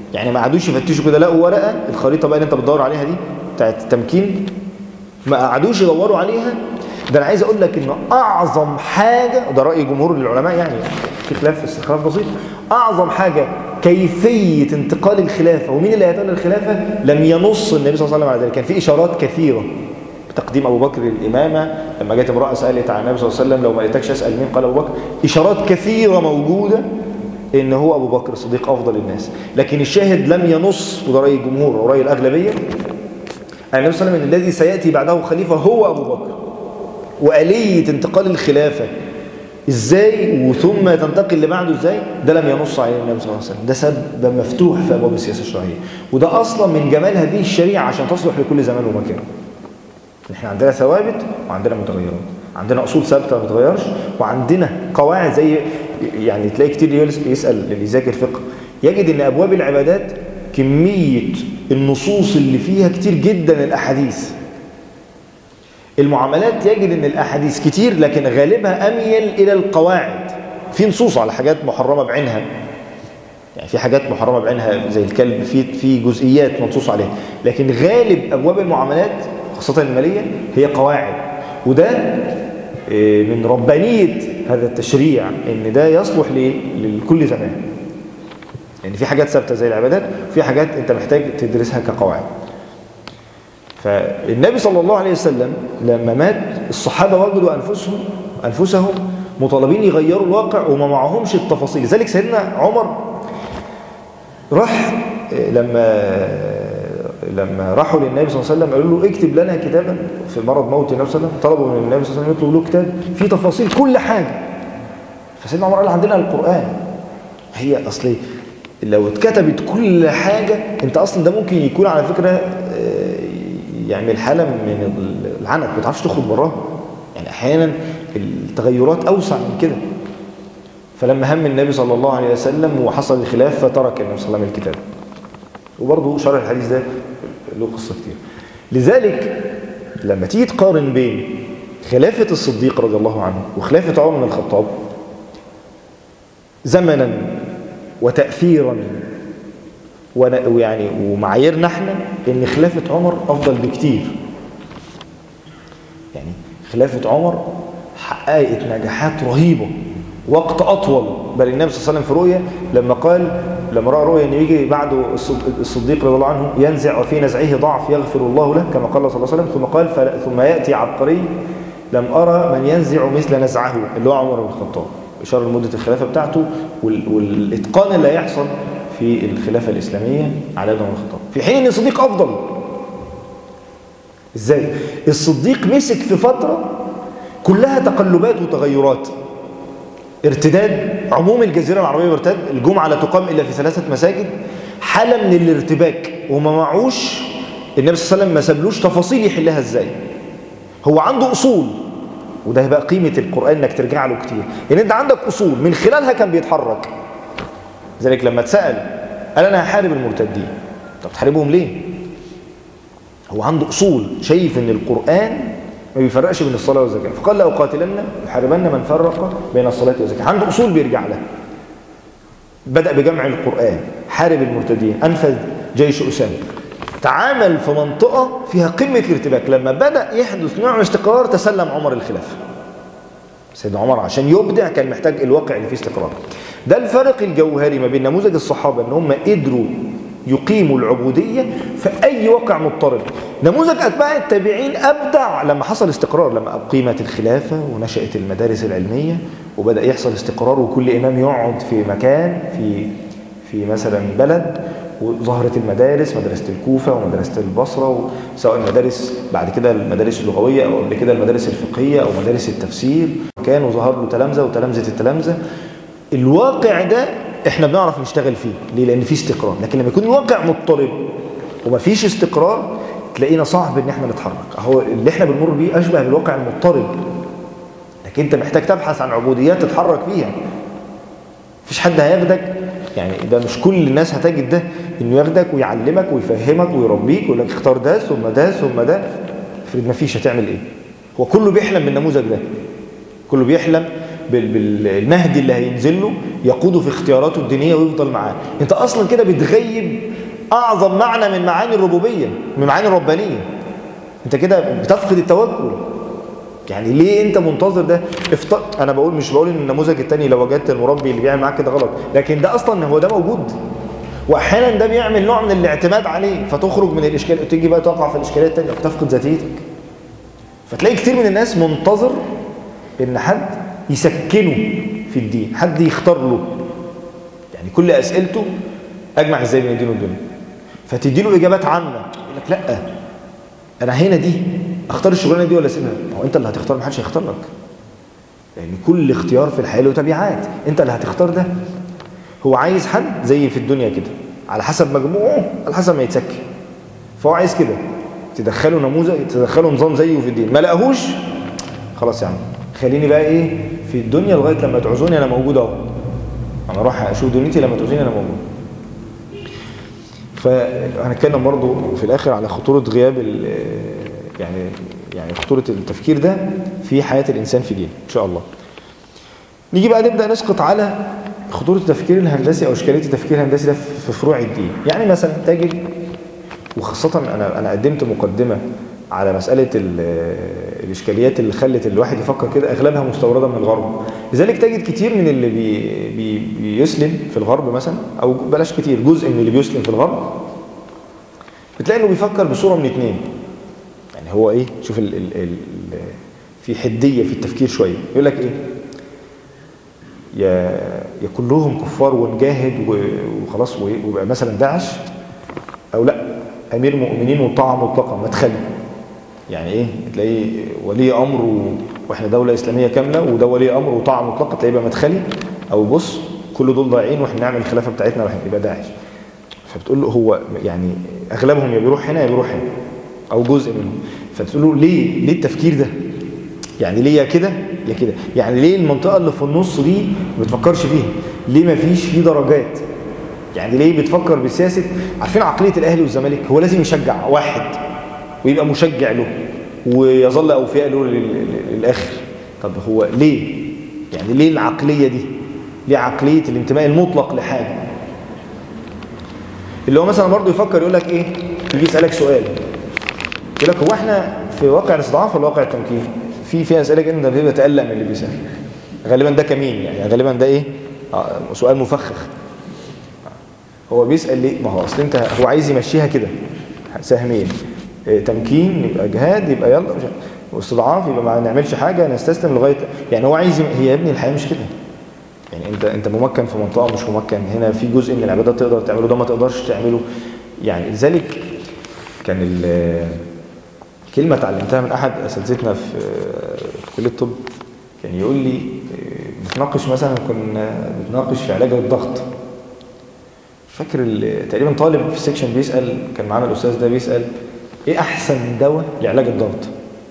يعني ما قعدوش يفتشوا كده لقوا ورقه الخريطه بقى اللي انت بتدور عليها دي بتاعت التمكين ما قعدوش يدوروا عليها ده انا عايز اقول لك ان اعظم حاجه وده راي جمهور العلماء يعني في خلاف استخلاف بسيط اعظم حاجه كيفيه انتقال الخلافه ومين اللي هيتولى الخلافه لم ينص النبي صلى الله عليه وسلم على ذلك كان في اشارات كثيره بتقديم ابو بكر الامامه لما جت امراه سالت عن النبي صلى الله عليه وسلم لو ما لقيتكش اسال مين قال ابو بكر اشارات كثيره موجوده ان هو ابو بكر الصديق افضل الناس لكن الشاهد لم ينص وده راي الجمهور وراي الاغلبيه أن النبي صلى الله عليه وسلم الذي سياتي بعده خليفه هو ابو بكر واليه انتقال الخلافه ازاي وثم تنتقل اللي بعده ازاي ده لم ينص عليه النبي صلى الله عليه وسلم ده سبب مفتوح في ابواب السياسه الشرعيه وده اصلا من جمال هذه الشريعه عشان تصلح لكل زمان ومكان احنا عندنا ثوابت وعندنا متغيرات عندنا اصول ثابته ما بتتغيرش وعندنا قواعد زي يعني تلاقي كتير يسال اللي يذاكر فقه يجد ان ابواب العبادات كميه النصوص اللي فيها كتير جدا الاحاديث المعاملات يجد ان الاحاديث كتير لكن غالبها اميل الى القواعد في نصوص على حاجات محرمه بعينها يعني في حاجات محرمه بعينها زي الكلب في في جزئيات منصوص عليها لكن غالب ابواب المعاملات خاصه الماليه هي قواعد وده من ربانيه هذا التشريع ان ده يصلح لكل زمان يعني في حاجات ثابته زي العبادات وفي حاجات انت محتاج تدرسها كقواعد فالنبي صلى الله عليه وسلم لما مات الصحابة وجدوا أنفسهم أنفسهم مطالبين يغيروا الواقع وما معهمش التفاصيل لذلك سيدنا عمر راح لما لما راحوا للنبي صلى الله عليه وسلم قالوا له اكتب لنا كتابا في مرض موت النبي صلى الله عليه وسلم طلبوا من النبي صلى الله عليه وسلم يطلبوا له كتاب فيه تفاصيل كل حاجة فسيدنا عمر قال عندنا القرآن هي أصلي لو اتكتبت كل حاجة انت أصلا ده ممكن يكون على فكرة يعمل حالة من العنت ما تعرفش تخرج براها يعني أحيانا التغيرات أوسع من كده فلما هم النبي صلى الله عليه وسلم وحصل الخلاف فترك النبي صلى الله عليه وسلم الكتاب وبرضه شرح الحديث ده له قصة كتير لذلك لما تيجي تقارن بين خلافة الصديق رضي الله عنه وخلافة عمر بن الخطاب زمنا وتأثيرا ويعني ومعاييرنا احنا ان خلافة عمر افضل بكتير يعني خلافة عمر حققت نجاحات رهيبة وقت اطول بل النبي صلى الله عليه وسلم في رؤية لما قال لما رأى رؤية ان يجي بعده الصديق رضي الله عنه ينزع وفي نزعه ضعف يغفر الله له كما قال صلى الله عليه وسلم ثم قال ثم يأتي عبقري لم أرى من ينزع مثل نزعه اللي هو عمر بن الخطاب إشارة لمدة الخلافة بتاعته والإتقان اللي هيحصل في الخلافة الإسلامية على عمر الخطاب في حين أن الصديق أفضل إزاي؟ الصديق مسك في فترة كلها تقلبات وتغيرات ارتداد عموم الجزيرة العربية ارتد الجمعة لا تقام إلا في ثلاثة مساجد حالة من الارتباك وما معوش النبي صلى الله عليه وسلم ما سابلوش تفاصيل يحلها ازاي هو عنده أصول وده بقى قيمة القرآن انك ترجع له كتير ان انت عندك أصول من خلالها كان بيتحرك ذلك لما اتسأل قال أنا هحارب المرتدين طب تحاربهم ليه؟ هو عنده أصول شايف ان القرآن ما بيفرقش بين الصلاة والزكاة فقال لا أقاتلن يحاربن من فرق بين الصلاة والزكاة عنده أصول بيرجع لها بدأ بجمع القرآن حارب المرتدين أنفذ جيش أسامة تعامل في منطقة فيها قمة الارتباك لما بدأ يحدث نوع من استقرار تسلم عمر الخلافة سيدنا عمر عشان يبدع كان محتاج الواقع اللي فيه استقرار ده الفرق الجوهري ما بين نموذج الصحابة ان هم قدروا يقيموا العبودية في أي واقع مضطرب نموذج أتباع التابعين أبدع لما حصل استقرار لما أقيمت الخلافة ونشأت المدارس العلمية وبدأ يحصل استقرار وكل إمام يقعد في مكان في في مثلا بلد وظهرت المدارس مدرسة الكوفة ومدرسة البصرة سواء المدارس بعد كده المدارس اللغوية أو قبل كده المدارس الفقهية أو مدارس التفسير كانوا ظهر له تلامذة وتلامذة التلامذة الواقع ده احنا بنعرف نشتغل فيه ليه لان في استقرار لكن لما يكون الواقع مضطرب ومفيش استقرار تلاقينا صعب ان احنا نتحرك هو اللي احنا بنمر بيه اشبه بالواقع المضطرب لكن انت محتاج تبحث عن عبوديات تتحرك فيها مفيش حد هياخدك يعني ده مش كل الناس هتجد ده انه ياخدك ويعلمك ويفهمك ويربيك ويقول لك اختار ده ثم ده ثم ده افرض مفيش هتعمل ايه هو كله بيحلم بالنموذج ده كله بيحلم بالمهدي اللي هينزل له يقوده في اختياراته الدينيه ويفضل معاه انت اصلا كده بتغيب اعظم معنى من معاني الربوبيه من معاني الربانيه انت كده بتفقد التوكل يعني ليه انت منتظر ده افت... انا بقول مش بقول ان النموذج التاني لو وجدت المربي اللي بيعمل معاك كده غلط لكن ده اصلا هو ده موجود واحيانا ده بيعمل نوع من الاعتماد عليه فتخرج من الاشكال وتيجي بقى تقع في الاشكاليه الثانيه وتفقد ذاتيتك فتلاقي كتير من الناس منتظر ان حد يسكنه في الدين حد يختار له يعني كل اسئلته اجمع ازاي بين الدين والدنيا فتدي له اجابات عامه يقول لك لا انا هنا دي اختار الشغلانه دي ولا اسيبها هو انت اللي هتختار ما حدش هيختار لك يعني كل اختيار في الحياه له تبعات انت اللي هتختار ده هو عايز حد زي في الدنيا كده على حسب مجموعه على حسب ما يتسكي فهو عايز كده تدخله نموذج تدخله نظام زيه في الدين ما لقاهوش خلاص يا عم خليني بقى ايه في الدنيا لغايه لما تعوزوني انا موجود اهو انا اروح اشوف دنيتي لما تعوزوني انا موجود فهنتكلم برضو في الاخر على خطوره غياب يعني يعني خطوره التفكير ده في حياه الانسان في دين ان شاء الله نيجي بقى نبدا نسقط على خطوره التفكير الهندسي او اشكاليه التفكير الهندسي ده في فروع الدين يعني مثلا تجد وخاصه انا انا قدمت مقدمه على مساله الاشكاليات اللي خلت الواحد يفكر كده اغلبها مستورده من الغرب لذلك تجد كتير من اللي بي بي بيسلم في الغرب مثلا او بلاش كتير جزء من اللي بيسلم في الغرب بتلاقي انه بيفكر بصوره من اتنين يعني هو ايه شوف ال ال ال في حديه في التفكير شويه يقول لك ايه يا يا كلهم كفار ونجاهد وخلاص ويبقى مثلا داعش او لا امير مؤمنين وطاعه مطلقه مدخلي يعني ايه تلاقيه ولي امر و... واحنا دوله اسلاميه كامله وده ولي امر وطاعه مطلقه تلاقيه يبقى مدخلي او بص كل دول ضايعين واحنا نعمل الخلافه بتاعتنا واحنا يبقى داعش فبتقول له هو يعني اغلبهم يا بيروح هنا يا بيروح هنا او جزء منهم فتقول له ليه ليه التفكير ده يعني ليه يا كده يا كده يعني ليه المنطقه اللي في النص دي ما بتفكرش فيها ليه ما فيش فيه درجات يعني ليه بتفكر بسياسه عارفين عقليه الاهلي والزمالك هو لازم يشجع واحد ويبقى مشجع له ويظل اوفياء له للاخر طب هو ليه يعني ليه العقليه دي ليه عقليه الانتماء المطلق لحاجه اللي هو مثلا برضه يفكر يقول لك ايه يجي يسالك سؤال يقول لك هو احنا في واقع الاستضعاف ولا واقع التمكين في في اسئله كده انت بتقلق من اللي بيسال غالبا ده كمين يعني غالبا ده ايه آه سؤال مفخخ هو بيسال ليه ما هو اصل انت هو عايز يمشيها كده سهمين إيه تمكين يبقى جهاد يبقى يلا واستضعاف يبقى ما نعملش حاجه نستسلم لغايه يعني هو عايز هي يا ابني الحياه مش كده يعني انت انت ممكن في منطقه مش ممكن هنا في جزء من العبادات تقدر تعمله ده ما تقدرش تعمله يعني لذلك كان كلمه اتعلمتها من احد اساتذتنا في في كليه الطب كان يقول لي بتناقش مثلا كنا بنتناقش في علاج الضغط فاكر تقريبا طالب في السكشن بيسال كان معانا الاستاذ ده بيسال ايه احسن دواء لعلاج الضغط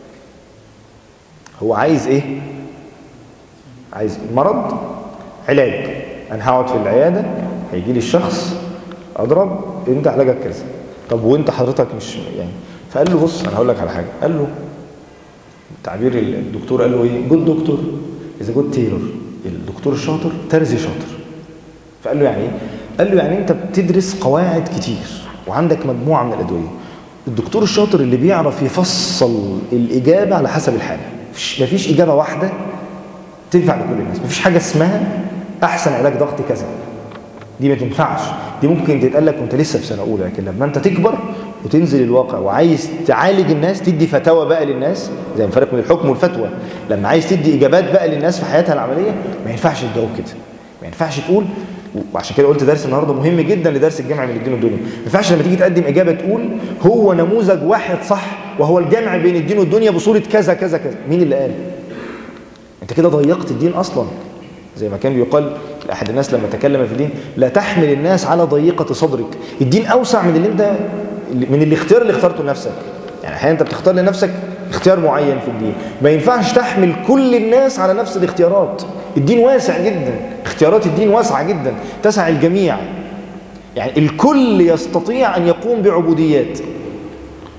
هو عايز ايه عايز مرض علاج انا هقعد في العياده هيجي لي الشخص اضرب انت علاجك كذا طب وانت حضرتك مش يعني فقال له بص انا هقول لك على حاجه قال له تعبير الدكتور قال له ايه جود دكتور اذا جود تيلور الدكتور الشاطر ترزي شاطر فقال له يعني ايه قال له يعني انت بتدرس قواعد كتير وعندك مجموعه من الادويه الدكتور الشاطر اللي بيعرف يفصل الاجابه على حسب الحاله مفيش, مفيش اجابه واحده تنفع لكل الناس مفيش حاجه اسمها احسن علاج ضغط كذا دي ما تنفعش دي ممكن تتقال لك وانت لسه في سنه اولى لكن لما انت تكبر وتنزل الواقع وعايز تعالج الناس تدي فتاوى بقى للناس زي ما فرق بين الحكم والفتوى لما عايز تدي اجابات بقى للناس في حياتها العمليه ما ينفعش تجاوب كده ما ينفعش تقول وعشان كده قلت درس النهارده مهم جدا لدرس الجامع من الدين والدنيا ما ينفعش لما تيجي تقدم اجابه تقول هو نموذج واحد صح وهو الجمع بين الدين والدنيا بصوره كذا كذا كذا مين اللي قال انت كده ضيقت الدين اصلا زي ما كان بيقال لاحد الناس لما تكلم في الدين لا تحمل الناس على ضيقه صدرك الدين اوسع من اللي انت من الاختيار اللي اخترته لنفسك يعني احيانا انت بتختار لنفسك اختيار معين في الدين ما ينفعش تحمل كل الناس على نفس الاختيارات الدين واسع جدا اختيارات الدين واسعه جدا تسع الجميع يعني الكل يستطيع ان يقوم بعبوديات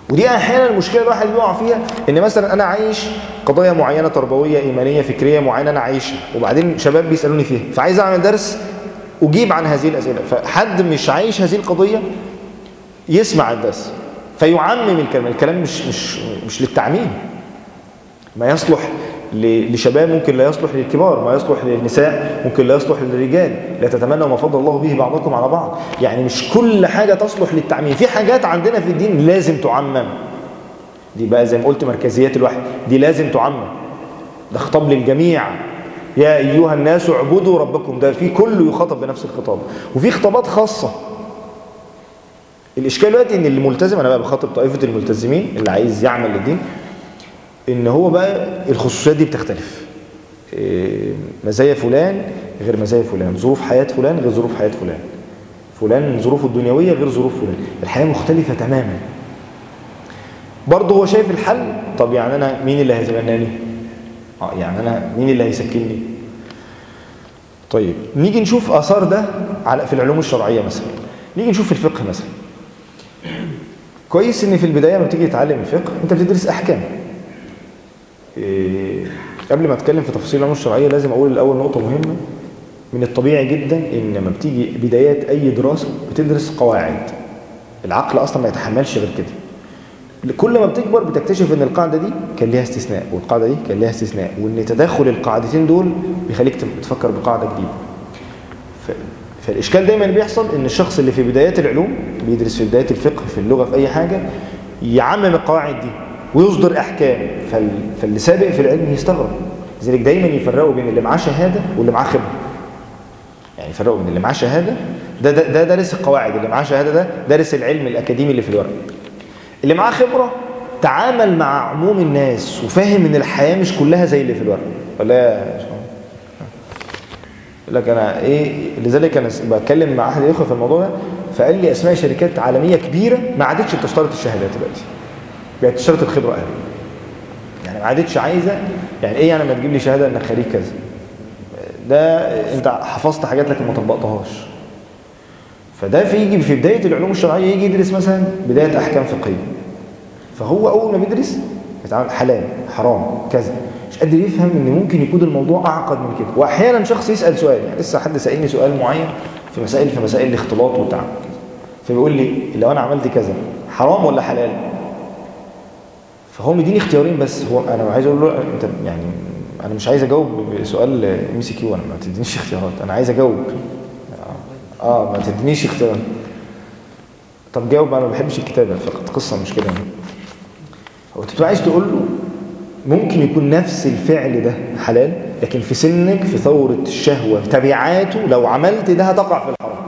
ودي احيانا المشكله الواحد بيقع فيها ان مثلا انا عايش قضايا معينه تربويه ايمانيه فكريه معينه انا عايشها وبعدين شباب بيسالوني فيها فعايز اعمل درس اجيب عن هذه الاسئله فحد مش عايش هذه القضيه يسمع الدرس فيعمم الكلام الكلام مش مش مش للتعميم ما يصلح ل- لشباب ممكن لا يصلح للكبار ما يصلح للنساء ممكن لا يصلح للرجال لا تتمنوا ما فضل الله به بعضكم على بعض يعني مش كل حاجة تصلح للتعميم في حاجات عندنا في الدين لازم تعمم دي بقى زي ما قلت مركزيات الوحي دي لازم تعمم ده خطاب للجميع يا أيها الناس اعبدوا ربكم ده في كله يخاطب بنفس الخطاب وفي خطابات خاصة الإشكال دلوقتي إن اللي ملتزم أنا بقى بخاطب طائفة الملتزمين اللي عايز يعمل للدين ان هو بقى الخصوصيات دي بتختلف إيه، مزايا فلان غير مزايا فلان ظروف حياة فلان غير ظروف حياة فلان فلان ظروفه الدنيوية غير ظروف فلان الحياة مختلفة تماما برضه هو شايف الحل طب يعني انا مين اللي هيتبناني اه يعني انا مين اللي هيسكنني طيب نيجي نشوف اثار ده على في العلوم الشرعية مثلا نيجي نشوف في الفقه مثلا كويس ان في البداية لما تيجي تتعلم الفقه انت بتدرس احكام إيه، قبل ما اتكلم في تفاصيل العلوم الشرعيه لازم اقول الاول نقطه مهمه من الطبيعي جدا ان لما بتيجي بدايات اي دراسه بتدرس قواعد العقل اصلا ما يتحملش غير كده كل ما بتكبر بتكتشف ان القاعده دي كان ليها استثناء والقاعده دي كان ليها استثناء وان تداخل القاعدتين دول بيخليك تفكر بقاعده جديده ف... فالاشكال دايما بيحصل ان الشخص اللي في بدايات العلوم بيدرس في بدايه الفقه في اللغه في اي حاجه يعمم القواعد دي ويصدر احكام فال... فاللي سابق في العلم يستغرب لذلك دايما يفرقوا بين اللي معاه شهاده واللي معاه خبره يعني يفرقوا بين اللي معاه شهاده ده ده, ده دارس القواعد اللي معاه شهاده ده دارس العلم الاكاديمي اللي في الورق اللي معاه خبره تعامل مع عموم الناس وفاهم ان الحياه مش كلها زي اللي في الورق ولا يا شباب؟ يقول لك انا ايه لذلك انا بتكلم مع احد الاخوه في الموضوع ده فقال لي اسماء شركات عالميه كبيره ما عادتش بتشترط الشهادات دلوقتي بقت تشترط الخبره اقل يعني ما عادتش عايزه يعني ايه يعني ما تجيب لي شهاده انك خريج كذا ده انت حفظت حاجات لكن ما طبقتهاش فده في يجي في بدايه العلوم الشرعيه يجي يدرس مثلا بدايه احكام فقهيه فهو اول ما بيدرس يتعامل حلال حرام كذا مش قادر يفهم ان ممكن يكون الموضوع اعقد من كده واحيانا شخص يسال سؤال يعني لسه حد سالني سؤال معين في مسائل في مسائل الاختلاط والتعامل فبيقول لي لو انا عملت كذا حرام ولا حلال فهو مديني اختيارين بس هو انا عايز اقول له انت يعني انا مش عايز اجاوب بسؤال ام سي كيو انا ما تدينيش اختيارات انا عايز اجاوب اه ما تدينيش اختيارات طب جاوب انا ما بحبش الكتابه فقط قصه مش كده هو انت عايز تقول له ممكن يكون نفس الفعل ده حلال لكن في سنك في ثورة الشهوة تبعاته لو عملت ده هتقع في الحرام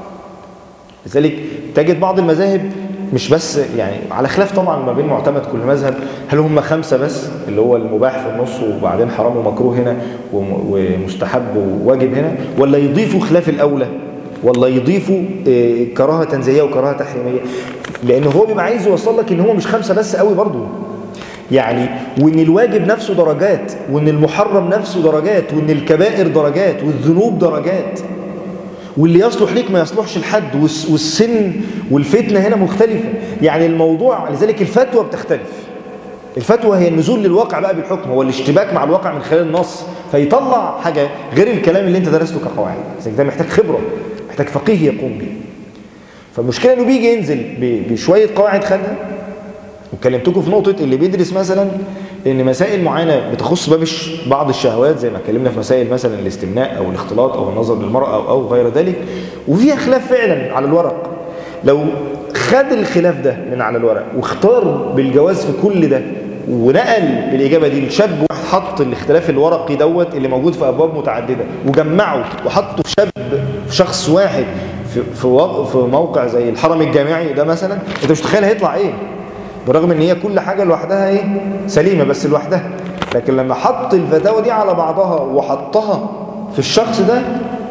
لذلك تجد بعض المذاهب مش بس يعني على خلاف طبعا ما بين معتمد كل مذهب هل هم خمسة بس اللي هو المباح في النص وبعدين حرام ومكروه هنا ومستحب وواجب هنا ولا يضيفوا خلاف الأولى ولا يضيفوا كراهة تنزيهية وكراهة تحريمية لأن هو بيبقى عايز يوصل لك إن هو مش خمسة بس قوي برضه يعني وإن الواجب نفسه درجات وإن المحرم نفسه درجات وإن الكبائر درجات والذنوب درجات واللي يصلح ليك ما يصلحش لحد والسن والفتنة هنا مختلفة يعني الموضوع لذلك الفتوى بتختلف الفتوى هي النزول للواقع بقى بالحكم هو الاشتباك مع الواقع من خلال النص فيطلع حاجة غير الكلام اللي انت درسته كقواعد لذلك ده محتاج خبرة محتاج فقيه يقوم به فالمشكلة انه بيجي ينزل بشوية قواعد خدها وكلمتكم في نقطة اللي بيدرس مثلا ان مسائل معينة بتخص باب بعض الشهوات زي ما اتكلمنا في مسائل مثلا الاستمناء او الاختلاط او النظر للمرأة او, أو غير ذلك وفيها خلاف فعلا على الورق لو خد الخلاف ده من على الورق واختار بالجواز في كل ده ونقل الإجابة دي لشاب واحد حط الاختلاف الورقي دوت اللي موجود في أبواب متعددة وجمعه وحطه في شاب في شخص واحد في, في, في موقع زي الحرم الجامعي ده مثلا انت مش تخيل هيطلع ايه برغم ان هي كل حاجة لوحدها ايه سليمة بس لوحدها لكن لما حط الفتاوى دي على بعضها وحطها في الشخص ده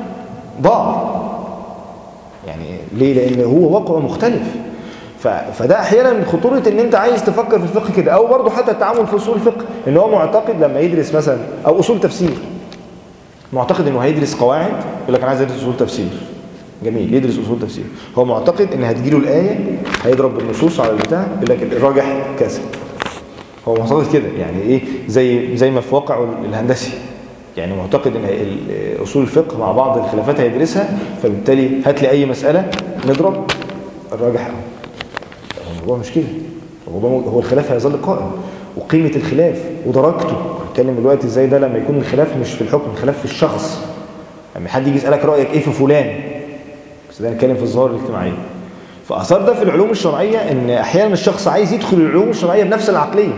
ضاع يعني ليه لان هو واقع مختلف فده احيانا خطوره ان انت عايز تفكر في الفقه كده او برضه حتى التعامل في اصول الفقه ان هو معتقد لما يدرس مثلا او اصول تفسير معتقد انه هيدرس قواعد يقول لك انا عايز ادرس اصول تفسير جميل يدرس اصول تفسير هو معتقد ان هتجيله الايه هيضرب بالنصوص على البتاع يقول لك الراجح كذا هو معتقد كده يعني ايه زي زي ما في واقعه الهندسي يعني معتقد ان ال- اصول الفقه مع بعض الخلافات هيدرسها فبالتالي هات لي اي مساله نضرب الراجح اهو هو الموضوع مش كده الموضوع هو الخلاف هيظل قائم وقيمه الخلاف ودرجته هنتكلم دلوقتي ازاي ده لما يكون الخلاف مش في الحكم الخلاف في الشخص لما حد يجي يسالك رايك ايه في فلان بس ده نتكلم في الظاهر الاجتماعي فاثار ده في العلوم الشرعيه ان احيانا الشخص عايز يدخل العلوم الشرعيه بنفس العقليه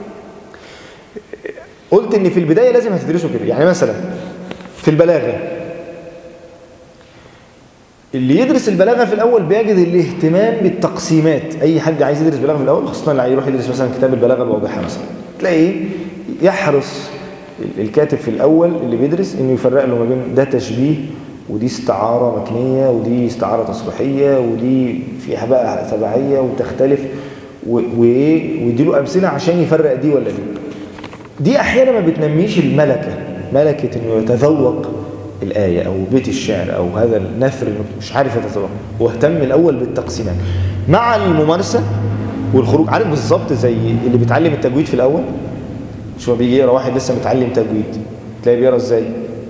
قلت ان في البدايه لازم هتدرسه كده يعني مثلا في البلاغه اللي يدرس البلاغه في الاول بيجد الاهتمام بالتقسيمات اي حد عايز يدرس بلاغه في الاول خاصه اللي يروح يدرس مثلا كتاب البلاغه الواضحه مثلا تلاقيه يحرص الكاتب في الاول اللي بيدرس انه يفرق له ما بين ده تشبيه ودي استعاره مكنيه ودي استعاره تصريحيه ودي فيها بقى تبعيه وتختلف و- وايه ويديله امثله عشان يفرق دي ولا دي دي احيانا ما بتنميش الملكه ملكه انه يتذوق الايه او بيت الشعر او هذا النثر اللي مش عارف يتذوق هو اهتم الاول بالتقسيمات مع الممارسه والخروج عارف بالظبط زي اللي بيتعلم التجويد في الاول شو بيجي يقرا واحد لسه متعلم تجويد تلاقيه بيقرا ازاي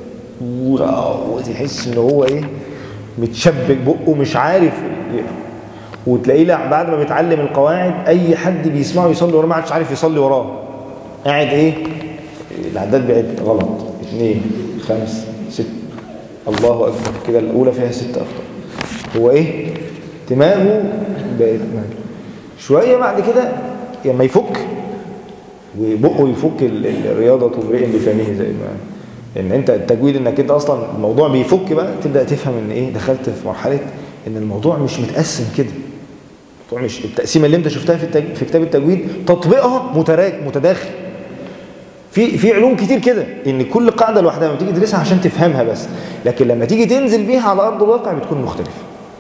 وتحس ان هو ايه متشبك بقه مش عارف يقرا وتلاقيه لا بعد ما بيتعلم القواعد اي حد بيسمعه يصلي وراه ما عادش عارف يصلي وراه قاعد ايه العداد بعد غلط اثنين خمس ست الله اكبر كده الاولى فيها ست اخطاء هو ايه دماغه بقت شويه بعد كده لما يفك وبقه يفك ال- ال- الرياضه امرئ بفمه زي ما ان انت التجويد انك انت اصلا الموضوع بيفك بقى تبدا تفهم ان ايه دخلت في مرحله ان الموضوع مش متقسم كده الموضوع مش التقسيمه اللي انت شفتها في التج... في كتاب التجويد تطبيقها متراك متداخل في في علوم كتير كده ان كل قاعده لوحدها لما تيجي تدرسها عشان تفهمها بس لكن لما تيجي تنزل بيها على ارض الواقع بتكون مختلفه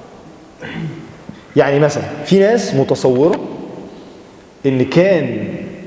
يعني مثلا في ناس متصوره ان كان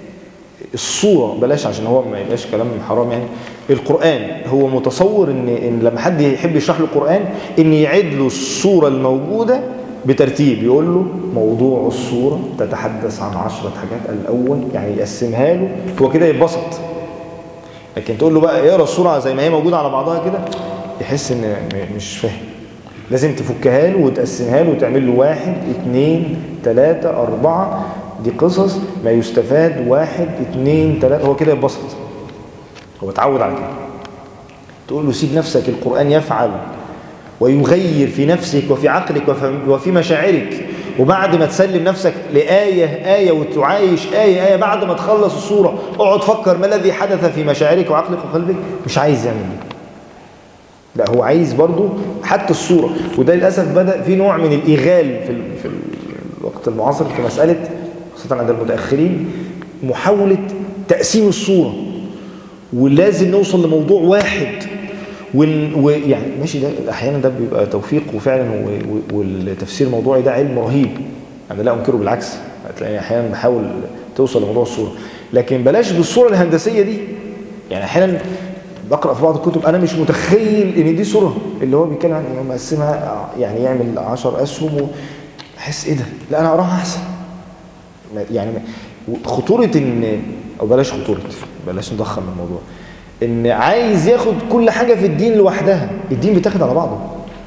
الصورة بلاش عشان هو ما يبقاش كلام حرام يعني القرآن هو متصور ان, إن لما حد يحب يشرح له القرآن ان يعيد له الصورة الموجودة بترتيب يقول له موضوع الصورة تتحدث عن عشرة حاجات الأول يعني يقسمها له هو كده يتبسط لكن تقول له بقى اقرا الصورة زي ما هي موجودة على بعضها كده يحس ان م- مش فاهم لازم تفكها له وتقسمها له وتعمل له واحد اثنين ثلاثة أربعة دي قصص ما يستفاد واحد اثنين ثلاثة هو كده يتبسط هو اتعود على كده تقول له سيب نفسك القرآن يفعل ويغير في نفسك وفي عقلك وفي- وفي مشاعرك وبعد ما تسلم نفسك لآية آية وتعايش آية آية بعد ما تخلص الصورة اقعد فكر ما الذي حدث في مشاعرك وعقلك وقلبك مش عايز يعمل دي لا هو عايز برضو حتى الصورة وده للأسف بدأ في نوع من الإيغال في, ال... في الوقت المعاصر في مسألة خاصة عند المتأخرين محاولة تقسيم الصورة ولازم نوصل لموضوع واحد ون- ويعني ماشي ده احيانا ده بيبقى توفيق وفعلا و- و- والتفسير الموضوعي ده علم رهيب انا لا انكره بالعكس هتلاقيني احيانا بحاول توصل لموضوع الصوره لكن بلاش بالصوره الهندسيه دي يعني احيانا بقرا في بعض الكتب انا مش متخيل ان دي صوره اللي هو بيتكلم عن إنه مقسمها يعني يعمل 10 اسهم واحس ايه ده لا انا اقراها احسن ما- يعني ما- خطورة ان او بلاش خطورة بلاش نضخم الموضوع ان عايز ياخد كل حاجة في الدين لوحدها الدين بيتاخد على بعضه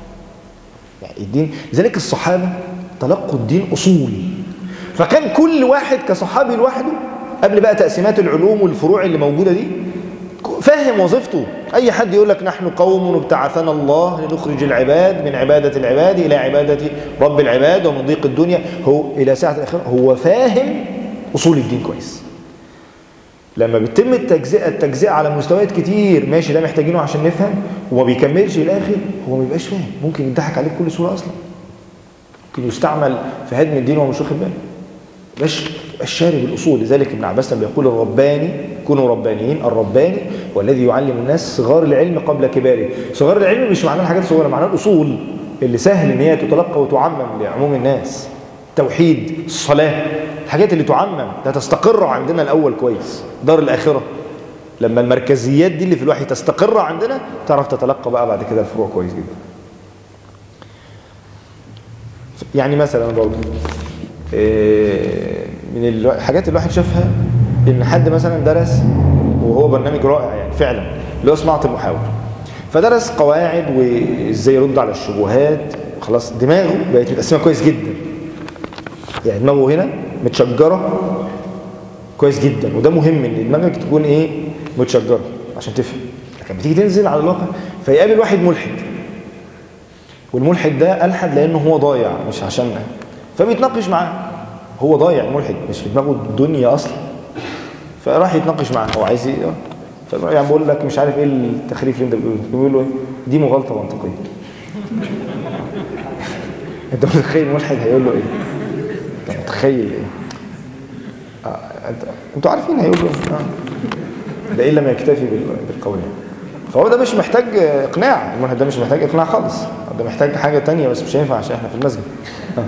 يعني الدين لذلك الصحابة تلقوا الدين اصول فكان كل واحد كصحابي لوحده قبل بقى تقسيمات العلوم والفروع اللي موجودة دي فاهم وظيفته اي حد يقول لك نحن قوم ابتعثنا الله لنخرج العباد من عبادة العباد الى عبادة رب العباد ومن ضيق الدنيا هو الى ساعة الاخره هو فاهم اصول الدين كويس لما بيتم التجزئه التجزئه على مستويات كتير ماشي ده محتاجينه عشان نفهم وما بيكملش الاخر هو ما بيبقاش فاهم ممكن يضحك عليك بكل سهوله اصلا ممكن يستعمل في هدم الدين وهو مش واخد باله باش الشارب الاصول لذلك ابن عباس لما بيقول الرباني كونوا ربانيين الرباني والذي يعلم الناس صغار العلم قبل كباره صغار العلم مش معناه حاجات صغيره معناه الاصول اللي سهل ان هي تتلقى وتعمم لعموم الناس توحيد الصلاه الحاجات اللي تعمم ده تستقر عندنا الاول كويس دار الاخره لما المركزيات دي اللي في الوحي تستقر عندنا تعرف تتلقى بقى بعد كده الفروع كويس جدا يعني مثلا برضه إيه، من الحاجات اللي الواحد شافها ان حد مثلا درس وهو برنامج رائع يعني فعلا اللي هو صناعه المحاور فدرس قواعد وازاي يرد على الشبهات خلاص دماغه بقت متقسمه كويس جدا يعني دماغه هنا متشجره كويس جدا وده مهم ان دماغك تكون ايه متشجره عشان تفهم لكن بتيجي تنزل على الواقع فيقابل واحد ملحد والملحد ده الحد لانه هو ضايع مش عشان فبيتناقش معاه هو ضايع ملحد مش في دماغه الدنيا اصلا فراح يتناقش معاه هو عايز ايه اه يعني بقول لك مش عارف ايه التخريف اللي انت بتقوله بيقول له ايه دي مغالطه منطقيه انت متخيل ملحد هيقول له ايه انت متخيل ايه آه انت انتوا عارفين هيقول له ايه آه. ده الا ما يكتفي بالقول فهو ده مش محتاج اقناع الملحد ده مش محتاج اقناع خالص ده محتاج حاجه تانية بس مش هينفع عشان احنا في المسجد آه.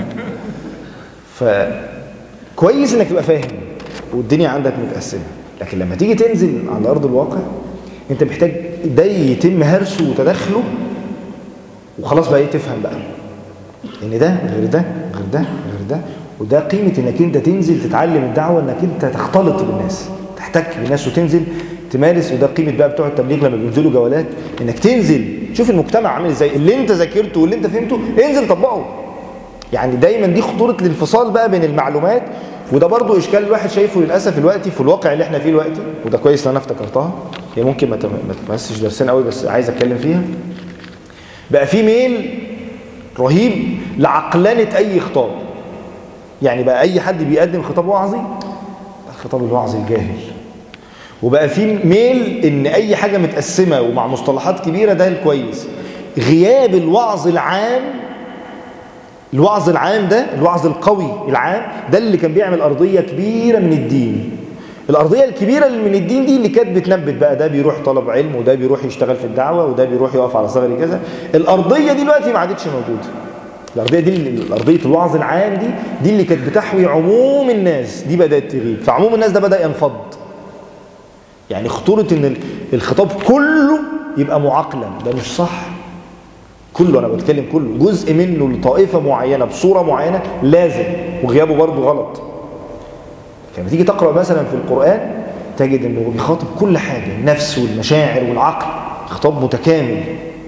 فكويس انك تبقى فاهم والدنيا عندك متقسمه لكن لما تيجي تنزل على ارض الواقع انت محتاج ده يتم هرسه وتدخله وخلاص بقى ايه تفهم بقى ان ده غير ده غير ده غير ده وده قيمه انك انت تنزل تتعلم الدعوه انك انت تختلط بالناس تحتك بالناس وتنزل تمارس وده قيمه بقى بتوع التبليغ لما بينزلوا جولات انك تنزل شوف المجتمع عامل ازاي اللي انت ذاكرته واللي انت فهمته انزل طبقه يعني دايما دي خطوره الانفصال بقى بين المعلومات وده برضو اشكال الواحد شايفه للاسف دلوقتي في الواقع اللي احنا فيه دلوقتي وده كويس ان انا افتكرتها هي ممكن ما تمسش درسنا قوي بس عايز اتكلم فيها بقى في ميل رهيب لعقلنه اي خطاب يعني بقى اي حد بيقدم خطاب وعظي الخطاب الوعظي الجاهل وبقى في ميل ان اي حاجه متقسمه ومع مصطلحات كبيره ده الكويس غياب الوعظ العام الوعظ العام ده الوعظ القوي العام ده اللي كان بيعمل أرضية كبيرة من الدين الأرضية الكبيرة اللي من الدين دي اللي كانت بتنبت بقى ده بيروح طلب علم وده بيروح يشتغل في الدعوة وده بيروح يقف على صغر كذا الأرضية دي دلوقتي ما عادتش موجودة الأرضية دي الأرضية الوعظ العام دي دي اللي كانت بتحوي عموم الناس دي بدأت تغيب فعموم الناس ده بدأ ينفض يعني خطورة ان الخطاب كله يبقى معقلا ده مش صح كله انا بتكلم كله جزء منه لطائفه معينه بصوره معينه لازم وغيابه برضه غلط لما تيجي تقرا مثلا في القران تجد انه بيخاطب كل حاجه النفس والمشاعر والعقل خطاب متكامل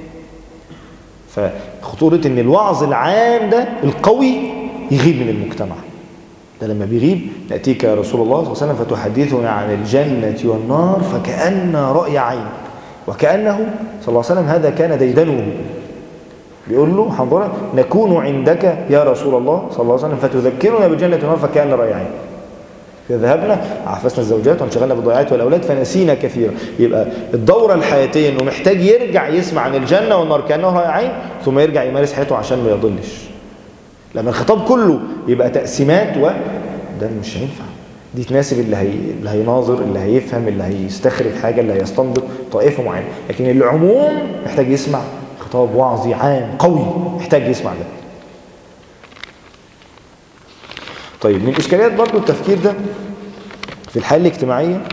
فخطوره ان الوعظ العام ده القوي يغيب من المجتمع ده لما بيغيب ناتيك يا رسول الله صلى الله عليه وسلم فتحدثنا عن الجنه والنار فكان راي عين وكانه صلى الله عليه وسلم هذا كان ديدنه بيقول له حنظله نكون عندك يا رسول الله صلى الله عليه وسلم فتذكرنا بجنة النار فكان ريعين فذهبنا عفسنا الزوجات وانشغلنا بالضيعات والأولاد فنسينا كثيرا يبقى الدورة الحياتية انه محتاج يرجع يسمع عن الجنة والنار كأنه رائعين ثم يرجع يمارس حياته عشان ما يضلش لما الخطاب كله يبقى تقسيمات و ده مش هينفع دي تناسب اللي, هي... اللي هيناظر اللي هيفهم اللي هيستخرج حاجة اللي هيستنبط طائفة معينة لكن العموم محتاج يسمع خطاب وعظي عام قوي محتاج يسمع ده طيب من الإشكاليات برضو التفكير ده في الحالة الاجتماعية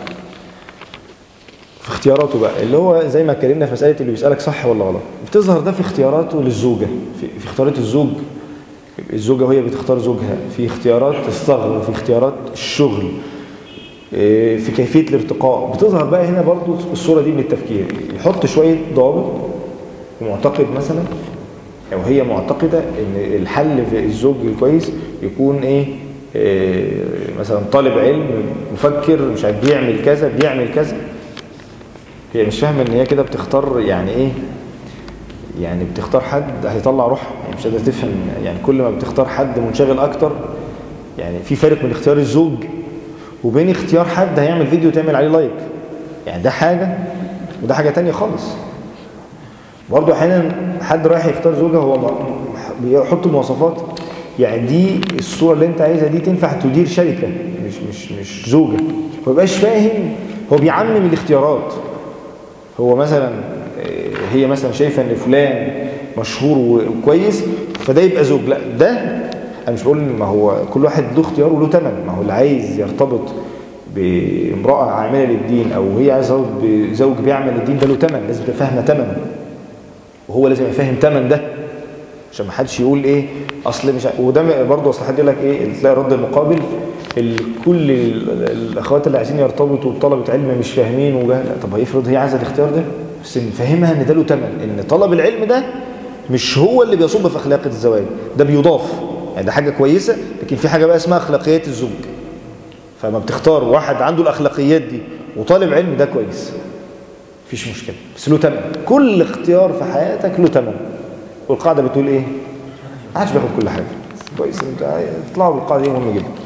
في اختياراته بقى اللي هو زي ما اتكلمنا في مسألة اللي بيسألك صح ولا غلط بتظهر ده في اختياراته للزوجة في, في اختيارات الزوج الزوجة وهي بتختار زوجها في اختيارات الصغر وفي اختيارات الشغل في كيفية الارتقاء بتظهر بقى هنا برضو الصورة دي من التفكير يحط شوية ضوابط معتقد مثلا او هي معتقدة ان الحل في الزوج الكويس يكون ايه, إيه مثلا طالب علم مفكر مش عارف بيعمل كذا بيعمل كذا هي مش فاهمه ان هي كده بتختار يعني ايه يعني بتختار حد هيطلع روح يعني مش قادره تفهم يعني كل ما بتختار حد منشغل اكتر يعني في فرق بين اختيار الزوج وبين اختيار حد هيعمل فيديو تعمل عليه لايك يعني ده حاجه وده حاجه تانية خالص برضه احيانا حد رايح يختار زوجه هو بيحط مواصفات يعني دي الصوره اللي انت عايزها دي تنفع تدير شركه مش مش مش زوجه ما بيبقاش فاهم هو بيعمم الاختيارات هو مثلا هي مثلا شايفه ان فلان مشهور وكويس فده يبقى زوج لا ده انا مش بقول ما هو كل واحد له اختيار وله ثمن ما هو اللي عايز يرتبط بامراه عامله للدين او هي عايزه بزوج بيعمل للدين ده له ثمن لازم تبقى فاهمه ثمنه وهو لازم يبقى فاهم ثمن ده عشان ما حدش يقول ايه اصل مش ع- وده برضه اصل حد يقول لك ايه تلاقي الرد المقابل ال- كل ال- الاخوات اللي عايزين يرتبطوا بطلبه علم مش فاهمين وجهل طب هيفرض هي عايزه الاختيار ده بس نفهمها ان ده له ثمن ان طلب العلم ده مش هو اللي بيصب في اخلاق الزواج ده بيضاف يعني ده حاجه كويسه لكن في حاجه بقى اسمها اخلاقيات الزوج فما بتختار واحد عنده الاخلاقيات دي وطالب علم ده كويس مفيش مشكله بس له ثمن كل اختيار في حياتك له ثمن والقاعده بتقول ايه ما حدش بياخد كل حاجه كويس انت اطلعوا بالقاعده دي مهمه جدا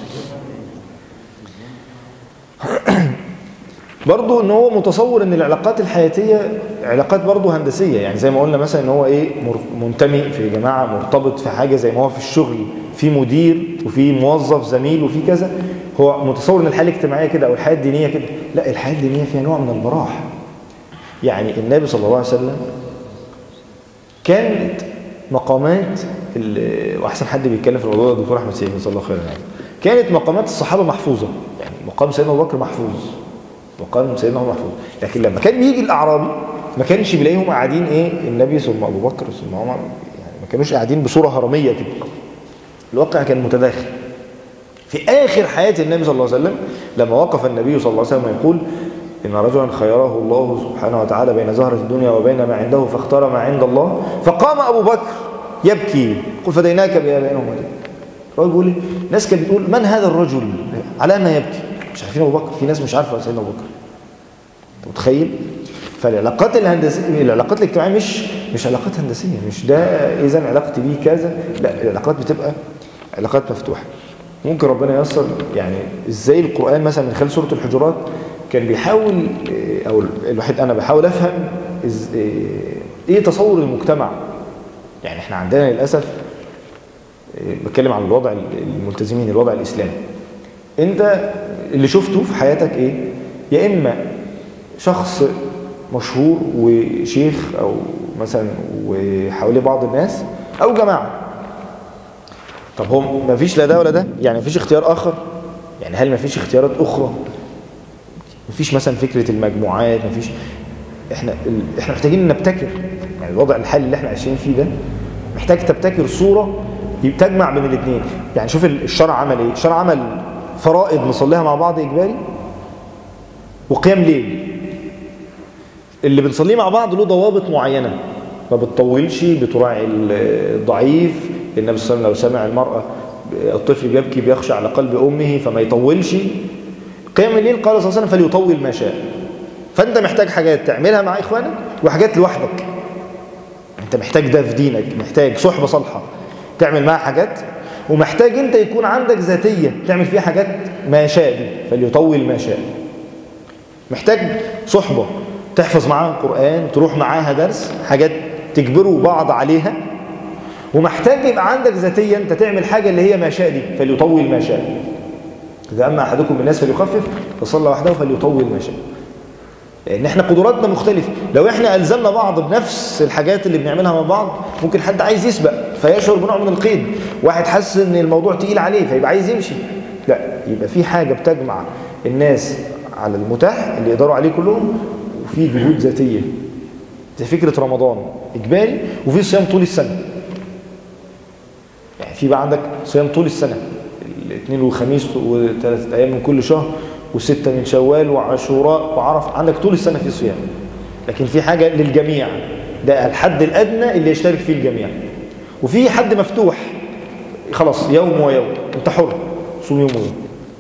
برضه ان هو متصور ان العلاقات الحياتيه علاقات برضه هندسيه يعني زي ما قلنا مثلا ان هو ايه مر- منتمي في جماعه مرتبط في حاجه زي ما هو في الشغل في مدير وفي موظف زميل وفي كذا هو متصور ان الحياه الاجتماعيه كده او الحياه الدينيه كده لا الحياه الدينيه فيها نوع من البراح يعني النبي صلى الله عليه وسلم كانت مقامات ال- واحسن حد بيتكلم في الموضوع ده الدكتور احمد سيد جزاه الله خيرا يعني كانت مقامات الصحابه محفوظه يعني مقام سيدنا ابو بكر محفوظ مقام سيدنا عمر محفوظ لكن لما كان بيجي الاعرابي ما كانش بيلاقيهم قاعدين ايه النبي ثم ابو بكر ثم عمر يعني ما كانوش قاعدين بصوره هرميه كده الواقع كان متداخل في اخر حياه النبي صلى الله عليه وسلم لما وقف النبي صلى الله عليه وسلم يقول ان رجلا خيره الله سبحانه وتعالى بين زهره الدنيا وبين ما عنده فاختار ما عند الله فقام ابو بكر يبكي قل فديناك بابائنا وامهاتنا الراجل بيقول إيه؟ ناس كانت بتقول من هذا الرجل على ما يبكي مش عارفين ابو بكر في ناس مش عارفه سيدنا ابو بكر انت متخيل فالعلاقات الهندسيه العلاقات الاجتماعيه مش مش علاقات هندسيه مش ده اذا علاقتي بيه كذا لا العلاقات بتبقى علاقات مفتوحه ممكن ربنا ييسر يعني ازاي القران مثلا من خلال سوره الحجرات كان بيحاول إيه، او الواحد انا بحاول افهم إز- إيه ايه تصور المجتمع يعني احنا عندنا للاسف إيه، بتكلم عن الوضع الملتزمين الوضع الاسلامي انت اللي شفته في حياتك ايه يا اما شخص مشهور وشيخ او مثلا وحواليه بعض الناس او جماعه طب هو ما فيش لا ده ولا ده يعني ما فيش اختيار اخر يعني هل ما فيش اختيارات اخرى ما فيش مثلا فكره المجموعات ما فيش احنا ال... احنا محتاجين نبتكر يعني الوضع الحالي اللي احنا عايشين فيه ده محتاج تبتكر صوره تجمع بين الاثنين يعني شوف الشرع عمل ايه الشرع عمل فرائض نصليها مع بعض اجباري وقيام ليل اللي بنصليه مع بعض له ضوابط معينه ما بتطولش بتراعي الضعيف النبي صلى الله عليه وسلم لو سمع المراه الطفل بيبكي بيخشى على قلب امه فما يطولش قيام الليل قال صلى الله عليه وسلم فليطول ما شاء فانت محتاج حاجات تعملها مع اخوانك وحاجات لوحدك انت محتاج ده في دينك محتاج صحبه صالحه تعمل معاها حاجات ومحتاج انت يكون عندك ذاتيه تعمل فيها حاجات ما شاء دي فليطول ما شاء محتاج صحبه تحفظ معاها القران تروح معاها درس حاجات تجبروا بعض عليها ومحتاج يبقى عندك ذاتيه انت تعمل حاجه اللي هي ما شاء دي فليطول ما شاء اذا اما احدكم بالناس فليخفف فصلى وحده فليطول ما شاء لان احنا قدراتنا مختلفه لو احنا الزمنا بعض بنفس الحاجات اللي بنعملها مع بعض ممكن حد عايز يسبق فيشعر بنوع من القيد واحد حاسس ان الموضوع تقيل عليه فيبقى عايز يمشي لا يبقى في حاجه بتجمع الناس على المتاح اللي يقدروا عليه كلهم وفي جهود ذاتيه زي فكره رمضان اجباري وفي صيام طول السنه يعني في بقى عندك صيام طول السنه الاثنين والخميس وثلاثة ايام من كل شهر وستة من شوال وعاشوراء وعرف عندك طول السنة في صيام لكن في حاجة للجميع ده الحد الأدنى اللي يشترك فيه الجميع وفي حد مفتوح خلاص يوم ويوم انت حر صوم يوم ويوم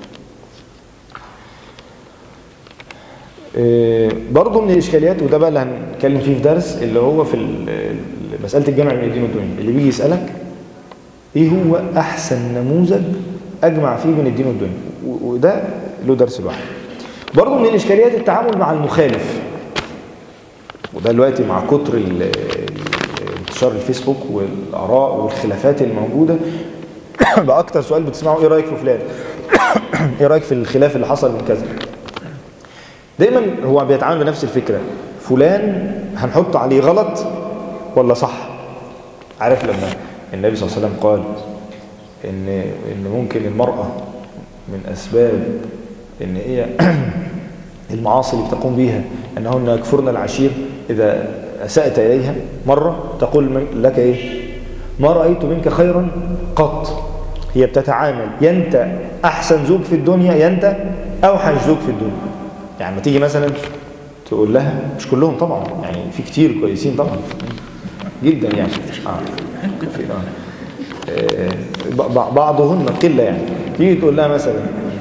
إيه برضه من الإشكاليات وده بقى اللي هنتكلم فيه في درس اللي هو في مسألة الجمع بين الدين والدنيا اللي بيجي يسألك ايه هو أحسن نموذج أجمع فيه بين الدين والدنيا وده له درس لوحده برضه من الإشكاليات التعامل مع المخالف وده دلوقتي مع كتر انتشار الفيسبوك والآراء والخلافات الموجودة بقى أكتر سؤال بتسمعه إيه رأيك في فلان إيه رأيك في الخلاف اللي حصل من كذا دايما هو بيتعامل بنفس الفكرة فلان هنحط عليه غلط ولا صح عارف لما النبي صلى الله عليه وسلم قال ان ان ممكن المرأة من اسباب ان هي المعاصي اللي بتقوم بها انهن يكفرن العشير اذا اسأت اليها مرة تقول لك ايه ما رأيت منك خيرا قط هي بتتعامل يا انت احسن زوج في الدنيا يا انت اوحش زوج في الدنيا يعني لما تيجي مثلا تقول لها مش كلهم طبعا يعني في كتير كويسين طبعا جدا يعني آه. في آه. ب- بعضهن قلة يعني تيجي تقول لها مثلا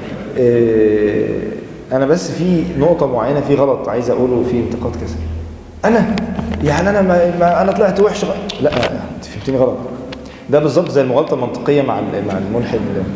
آه، انا بس في نقطة معينة في غلط عايز اقوله في انتقاد كذا انا يعني انا ما, ما انا طلعت وحش غ- لا انت فهمتني غلط ده بالظبط زي المغالطه المنطقيه مع ال- مع الملحد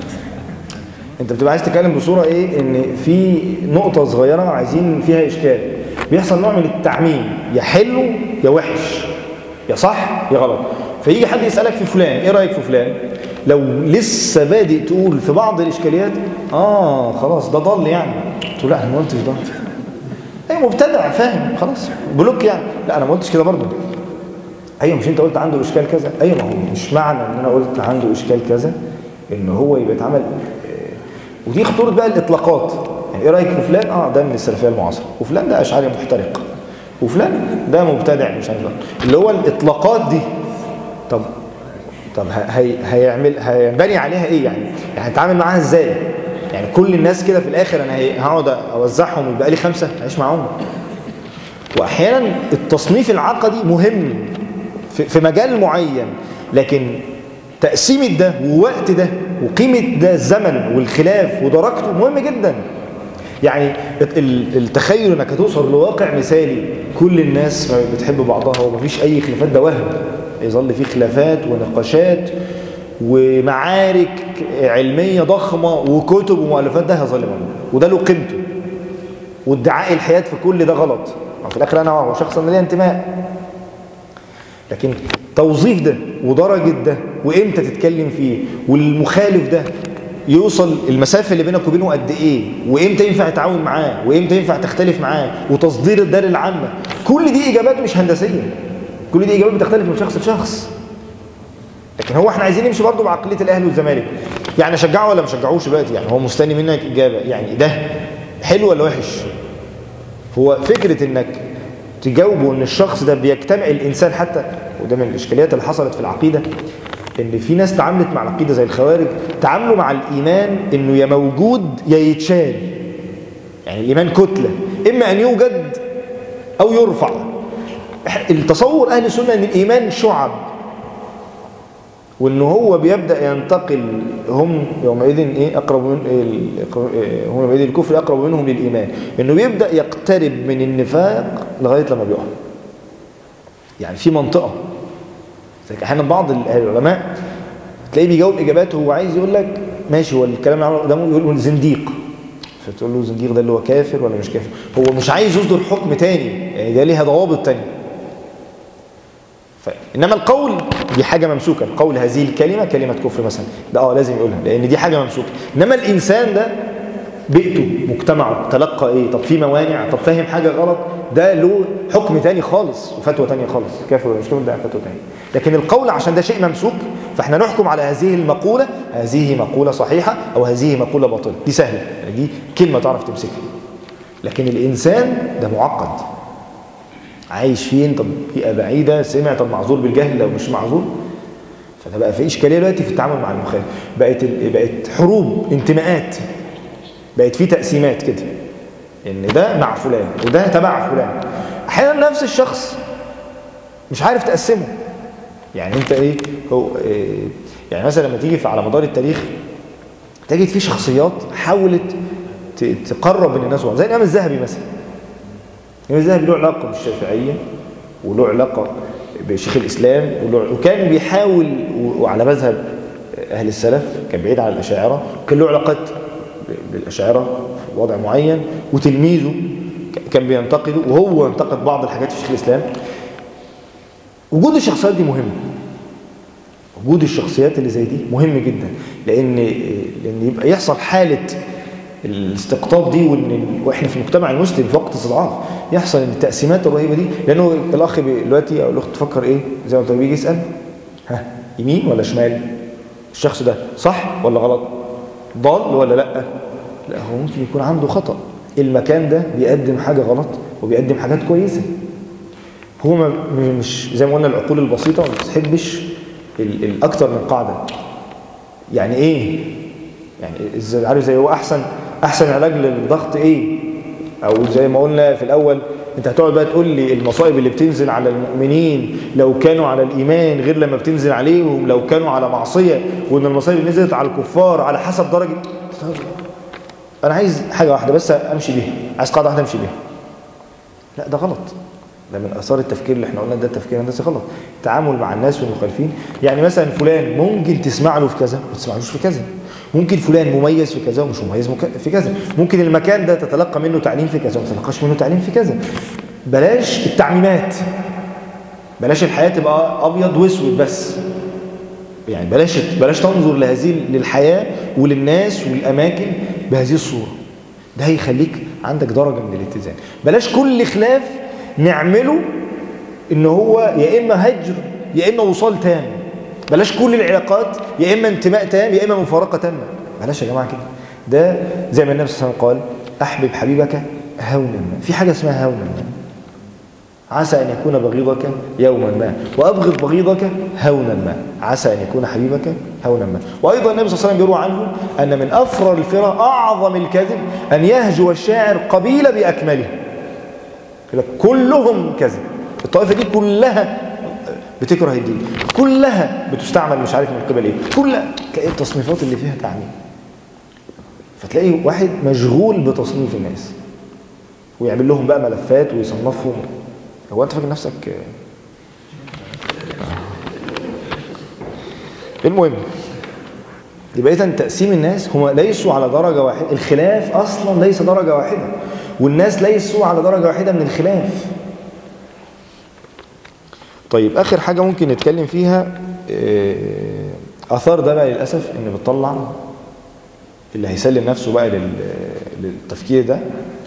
انت بتبقى عايز تتكلم بصوره ايه ان في نقطه صغيره عايزين فيها اشكال بيحصل نوع من التعميم يا حلو يا وحش يا صح يا غلط فيجي حد يسالك في فلان ايه رايك في فلان لو لسه بادئ تقول في بعض الاشكاليات اه خلاص ده ضل يعني تقول لا انا ما قلتش ده ايه مبتدع فاهم خلاص بلوك يعني لا انا ما قلتش كده برضه ايوه مش انت قلت عنده اشكال كذا ايوه ما هو مش معنى ان انا قلت عنده اشكال كذا ان هو يبقى اتعمل آه، ودي خطوره بقى الاطلاقات يعني ايه رايك في فلان اه ده من السلفيه المعاصره وفلان ده اشعري محترق وفلان ده مبتدع مش عارف إيه. اللي هو الاطلاقات دي طب طب ه- هي هيعمل هينبني عليها ايه يعني يعني هتعامل معاها ازاي يعني كل الناس كده في الاخر انا هي- هقعد اوزعهم يبقى لي خمسه اعيش معاهم واحيانا التصنيف العقدي مهم في في مجال معين لكن تقسيمة ده ووقت ده وقيمة ده الزمن والخلاف ودرجته مهم جدا يعني ال- التخيل انك هتوصل لواقع مثالي كل الناس ما بتحب بعضها ومفيش اي خلافات ده وهم يظل في خلافات ونقاشات ومعارك علمية ضخمة وكتب ومؤلفات ده هيظل موجود وده له قيمته وادعاء الحياة في كل ده غلط في الاخر انا شخص ليا انتماء لكن توظيف ده ودرجة ده وامتى تتكلم فيه والمخالف ده يوصل المسافة اللي بينك وبينه قد ايه وامتى ينفع تتعاون معاه وامتى ينفع تختلف معاه وتصدير الدار العامة كل دي اجابات مش هندسية كل دي اجابات بتختلف من شخص لشخص لكن هو احنا عايزين نمشي برضه بعقليه الاهلي والزمالك يعني اشجعه ولا ما اشجعوش دلوقتي يعني هو مستني منك اجابه يعني ده حلو ولا وحش هو فكره انك تجاوبه ان الشخص ده بيجتمع الانسان حتى وده من الاشكاليات اللي حصلت في العقيده ان في ناس تعاملت مع العقيده زي الخوارج تعاملوا مع الايمان انه يا موجود يا يتشال يعني الايمان كتله اما ان يوجد او يرفع التصور اهل السنه ان الايمان شعب وان هو بيبدا ينتقل هم يومئذ ايه اقرب من إيه هم يومئذ الكفر اقرب منهم للايمان انه بيبدا يقترب من النفاق لغايه لما بيقع يعني في منطقه زي احيانا بعض العلماء تلاقيه بيجاوب اجابات هو عايز يقول لك ماشي هو الكلام اللي عمله قدامه يقول له زنديق فتقول له زنديق ده اللي هو كافر ولا مش كافر هو مش عايز يصدر حكم تاني يعني ده ليها ضوابط تانية ف... انما القول دي حاجه ممسوكه القول هذه الكلمه كلمه كفر مثلا ده اه لازم يقولها لان دي حاجه ممسوكه انما الانسان ده بيئته مجتمعه تلقى ايه طب في موانع طب فاهم حاجه غلط ده له حكم تاني خالص وفتوى تانية خالص كافر ولا مش كافر ده فتوى تانية لكن القول عشان ده شيء ممسوك فاحنا نحكم على هذه المقوله هذه مقوله صحيحه او هذه مقوله باطله دي سهله يعني دي كلمه تعرف تمسكها لكن الانسان ده معقد عايش فين طب بيئه بعيده سمع طب معذور بالجهل لو مش معذور فده بقى في اشكاليه دلوقتي في التعامل مع المخالف بقت بقت حروب انتماءات بقت في تقسيمات كده ان ده مع فلان وده تبع فلان احيانا نفس الشخص مش عارف تقسمه يعني انت ايه هو إيه يعني مثلا لما تيجي على مدار التاريخ تجد في شخصيات حاولت تقرب من الناس زي الامام الذهبي مثلا الامام الذهبي له علاقه بالشافعيه وله علاقه بشيخ الاسلام وكان بيحاول وعلى مذهب اهل السلف كان بعيد عن الاشاعره وكان له علاقات بالاشاعره في وضع معين وتلميذه كان بينتقده وهو انتقد بعض الحاجات في شيخ الاسلام وجود الشخصيات دي مهم وجود الشخصيات اللي زي دي مهم جدا لان لان يبقى يحصل حاله الاستقطاب دي وان واحنا في المجتمع المسلم في وقت استضعاف يحصل ان التقسيمات الرهيبه دي لانه الاخ دلوقتي او الاخت تفكر ايه زي ما انت بيجي يسال ها يمين ولا شمال الشخص ده صح ولا غلط ضال ولا لا لا هو ممكن يكون عنده خطا المكان ده بيقدم حاجه غلط وبيقدم حاجات كويسه هو مش زي ما قلنا العقول البسيطه ما بتحبش ال- الاكتر من قاعده يعني ايه يعني ازاي عارف زي هو احسن احسن علاج للضغط ايه او زي ما قلنا في الاول انت هتقعد بقى تقول لي المصائب اللي بتنزل على المؤمنين لو كانوا على الايمان غير لما بتنزل عليهم لو كانوا على معصيه وان المصائب اللي نزلت على الكفار على حسب درجه انا عايز حاجه واحده بس امشي بيها عايز قاعده واحده امشي بيها لا ده غلط ده من اثار التفكير اللي احنا قلنا ده التفكير الهندسي غلط التعامل مع الناس والمخالفين يعني مثلا فلان ممكن تسمع له في كذا ما تسمعلوش في كذا ممكن فلان مميز في كذا ومش مميز مك- في كذا ممكن المكان ده تتلقى منه تعليم في كذا وما تتلقاش منه تعليم في كذا بلاش التعميمات بلاش الحياه تبقى ابيض واسود بس يعني بلاش بلاش تنظر لهذه للحياه وللناس وللاماكن بهذه الصوره ده هيخليك عندك درجه من الاتزان بلاش كل خلاف نعمله ان هو يا اما هجر يا اما وصال تام بلاش كل العلاقات يا اما انتماء تام يا اما مفارقه تامه بلاش يا جماعه كده ده زي ما النبي صلى الله عليه وسلم قال احبب حبيبك هونا ما في حاجه اسمها هونا ما عسى أن يكون بغيضك يوما ما وأبغض بغيضك هونا ما عسى أن يكون حبيبك هونا ما وأيضا النبي صلى الله عليه وسلم يروى عنه أن من أفرى الفرى أعظم الكذب أن يهجو الشاعر قبيلة بأكمله يقول لك كلهم كذب الطائفة دي كلها بتكره الدين كلها بتستعمل مش عارف من قبل ايه كلها تلاقي التصنيفات اللي فيها تعميم فتلاقي واحد مشغول بتصنيف الناس ويعمل لهم بقى ملفات ويصنفهم هو انت فاكر نفسك المهم يبقى اذا تقسيم الناس هم ليسوا على درجه واحده الخلاف اصلا ليس درجه واحده والناس ليسوا على درجه واحده من الخلاف طيب اخر حاجه ممكن نتكلم فيها آه، اثار ده بقى للاسف ان بتطلع اللي هيسلم نفسه بقى لل- للتفكير ده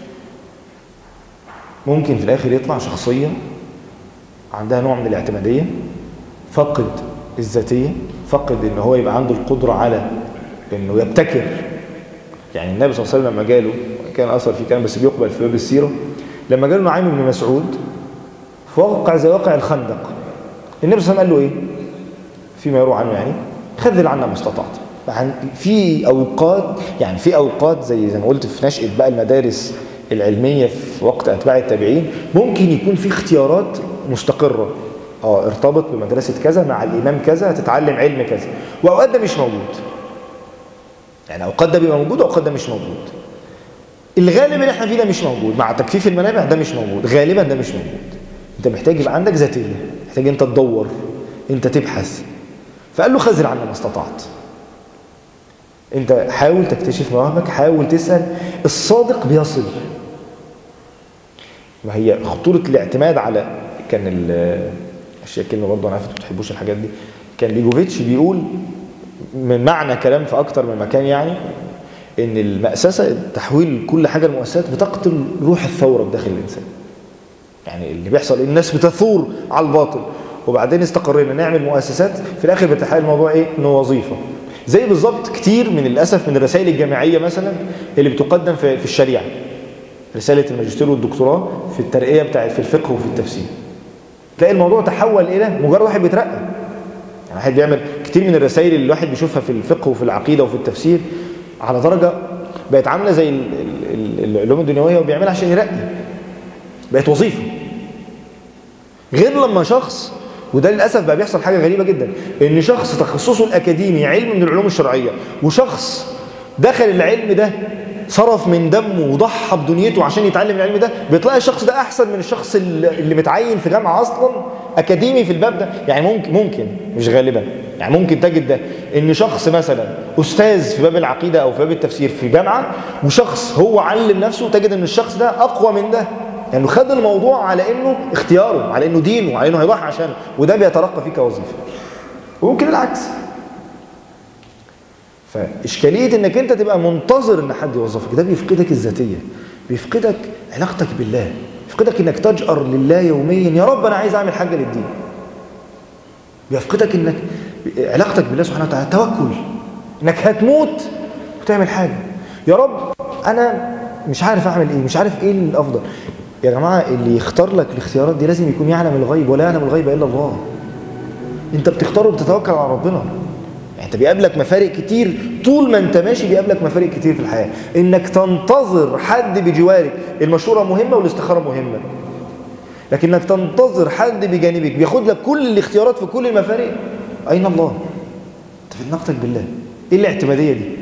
ممكن في الاخر يطلع شخصيه عندها نوع من الاعتماديه فقد الذاتيه فقد ان هو يبقى عنده القدره على انه يبتكر يعني النبي صلى الله عليه وسلم لما جاله كان اثر فيه كلام بس بيقبل في باب السيره لما جاله نعيم بن مسعود في واقع زي واقع الخندق النبي صلى الله عليه وسلم قال له ايه فيما يروى عنه يعني خذل عنا ما استطعت يعني في اوقات يعني في اوقات زي زي ما قلت في نشأة بقى المدارس العلمية في وقت أتباع التابعين ممكن يكون في اختيارات مستقرة اه ارتبط بمدرسة كذا مع الإمام كذا هتتعلم علم كذا وأوقات ده مش موجود يعني أوقات ده بيبقى موجود وأوقات ده مش موجود الغالب اللي احنا فيه ده مش موجود مع تكثيف المنابع ده مش موجود غالبا ده مش موجود انت محتاج يبقى عندك ذاتيه محتاج انت تدور انت تبحث فقال له خذل عنا ما استطعت انت حاول تكتشف مواهبك حاول تسال الصادق بيصل ما هي خطوره الاعتماد على كان ال- اشياء كلمه برضه انا عارف انتوا ما بتحبوش الحاجات دي كان ليجوفيتش بيقول من معنى كلام في اكتر من مكان يعني ان المأسسة تحويل كل حاجة لمؤسسات بتقتل روح الثورة بداخل الإنسان يعني اللي بيحصل الناس بتثور على الباطل وبعدين استقرينا نعمل مؤسسات في الآخر بتحول الموضوع إيه إنه وظيفة زي بالظبط كتير من للأسف من الرسائل الجامعية مثلا اللي بتقدم في, في الشريعة رسالة الماجستير والدكتوراه في الترقية بتاعت في الفقه وفي التفسير تلاقي الموضوع تحول إلى مجرد واحد بيترقى يعني واحد بيعمل كتير من الرسائل اللي الواحد بيشوفها في الفقه وفي العقيدة وفي التفسير على درجة بقت عاملة زي ال- ال- ال- العلوم الدنيوية وبيعملها عشان يرقي بقت وظيفة غير لما شخص وده للأسف بقى بيحصل حاجة غريبة جدا إن شخص تخصصه الأكاديمي علم من العلوم الشرعية وشخص دخل العلم ده صرف من دمه وضحى بدنيته عشان يتعلم العلم ده بتلاقي الشخص ده أحسن من الشخص اللي اللي متعين في جامعة أصلا أكاديمي في الباب ده يعني ممكن ممكن مش غالبا يعني ممكن تجد ده إن شخص مثلا أستاذ في باب العقيدة أو في باب التفسير في جامعة وشخص هو علم نفسه تجد إن الشخص ده أقوى من ده يعني خد الموضوع على انه اختياره على انه دينه على انه هيضحي عشانه وده بيترقى فيه كوظيفه وممكن العكس فاشكاليه انك انت تبقى منتظر ان حد يوظفك ده بيفقدك الذاتيه بيفقدك علاقتك بالله بيفقدك انك تجأر لله يوميا يا رب انا عايز اعمل حاجه للدين بيفقدك انك علاقتك بالله سبحانه وتعالى توكل انك هتموت وتعمل حاجه يا رب انا مش عارف اعمل ايه مش عارف ايه الافضل يا جماعه اللي يختار لك الاختيارات دي لازم يكون يعلم الغيب ولا يعلم الغيب الا الله انت بتختار وبتتوكل على ربنا يعني انت بيقابلك مفارق كتير طول ما انت ماشي بيقابلك مفارق كتير في الحياه انك تنتظر حد بجوارك المشوره مهمه والاستخاره مهمه لكن انك تنتظر حد بجانبك بياخد لك كل الاختيارات في كل المفارق اين الله انت في نقطك بالله ايه الاعتماديه دي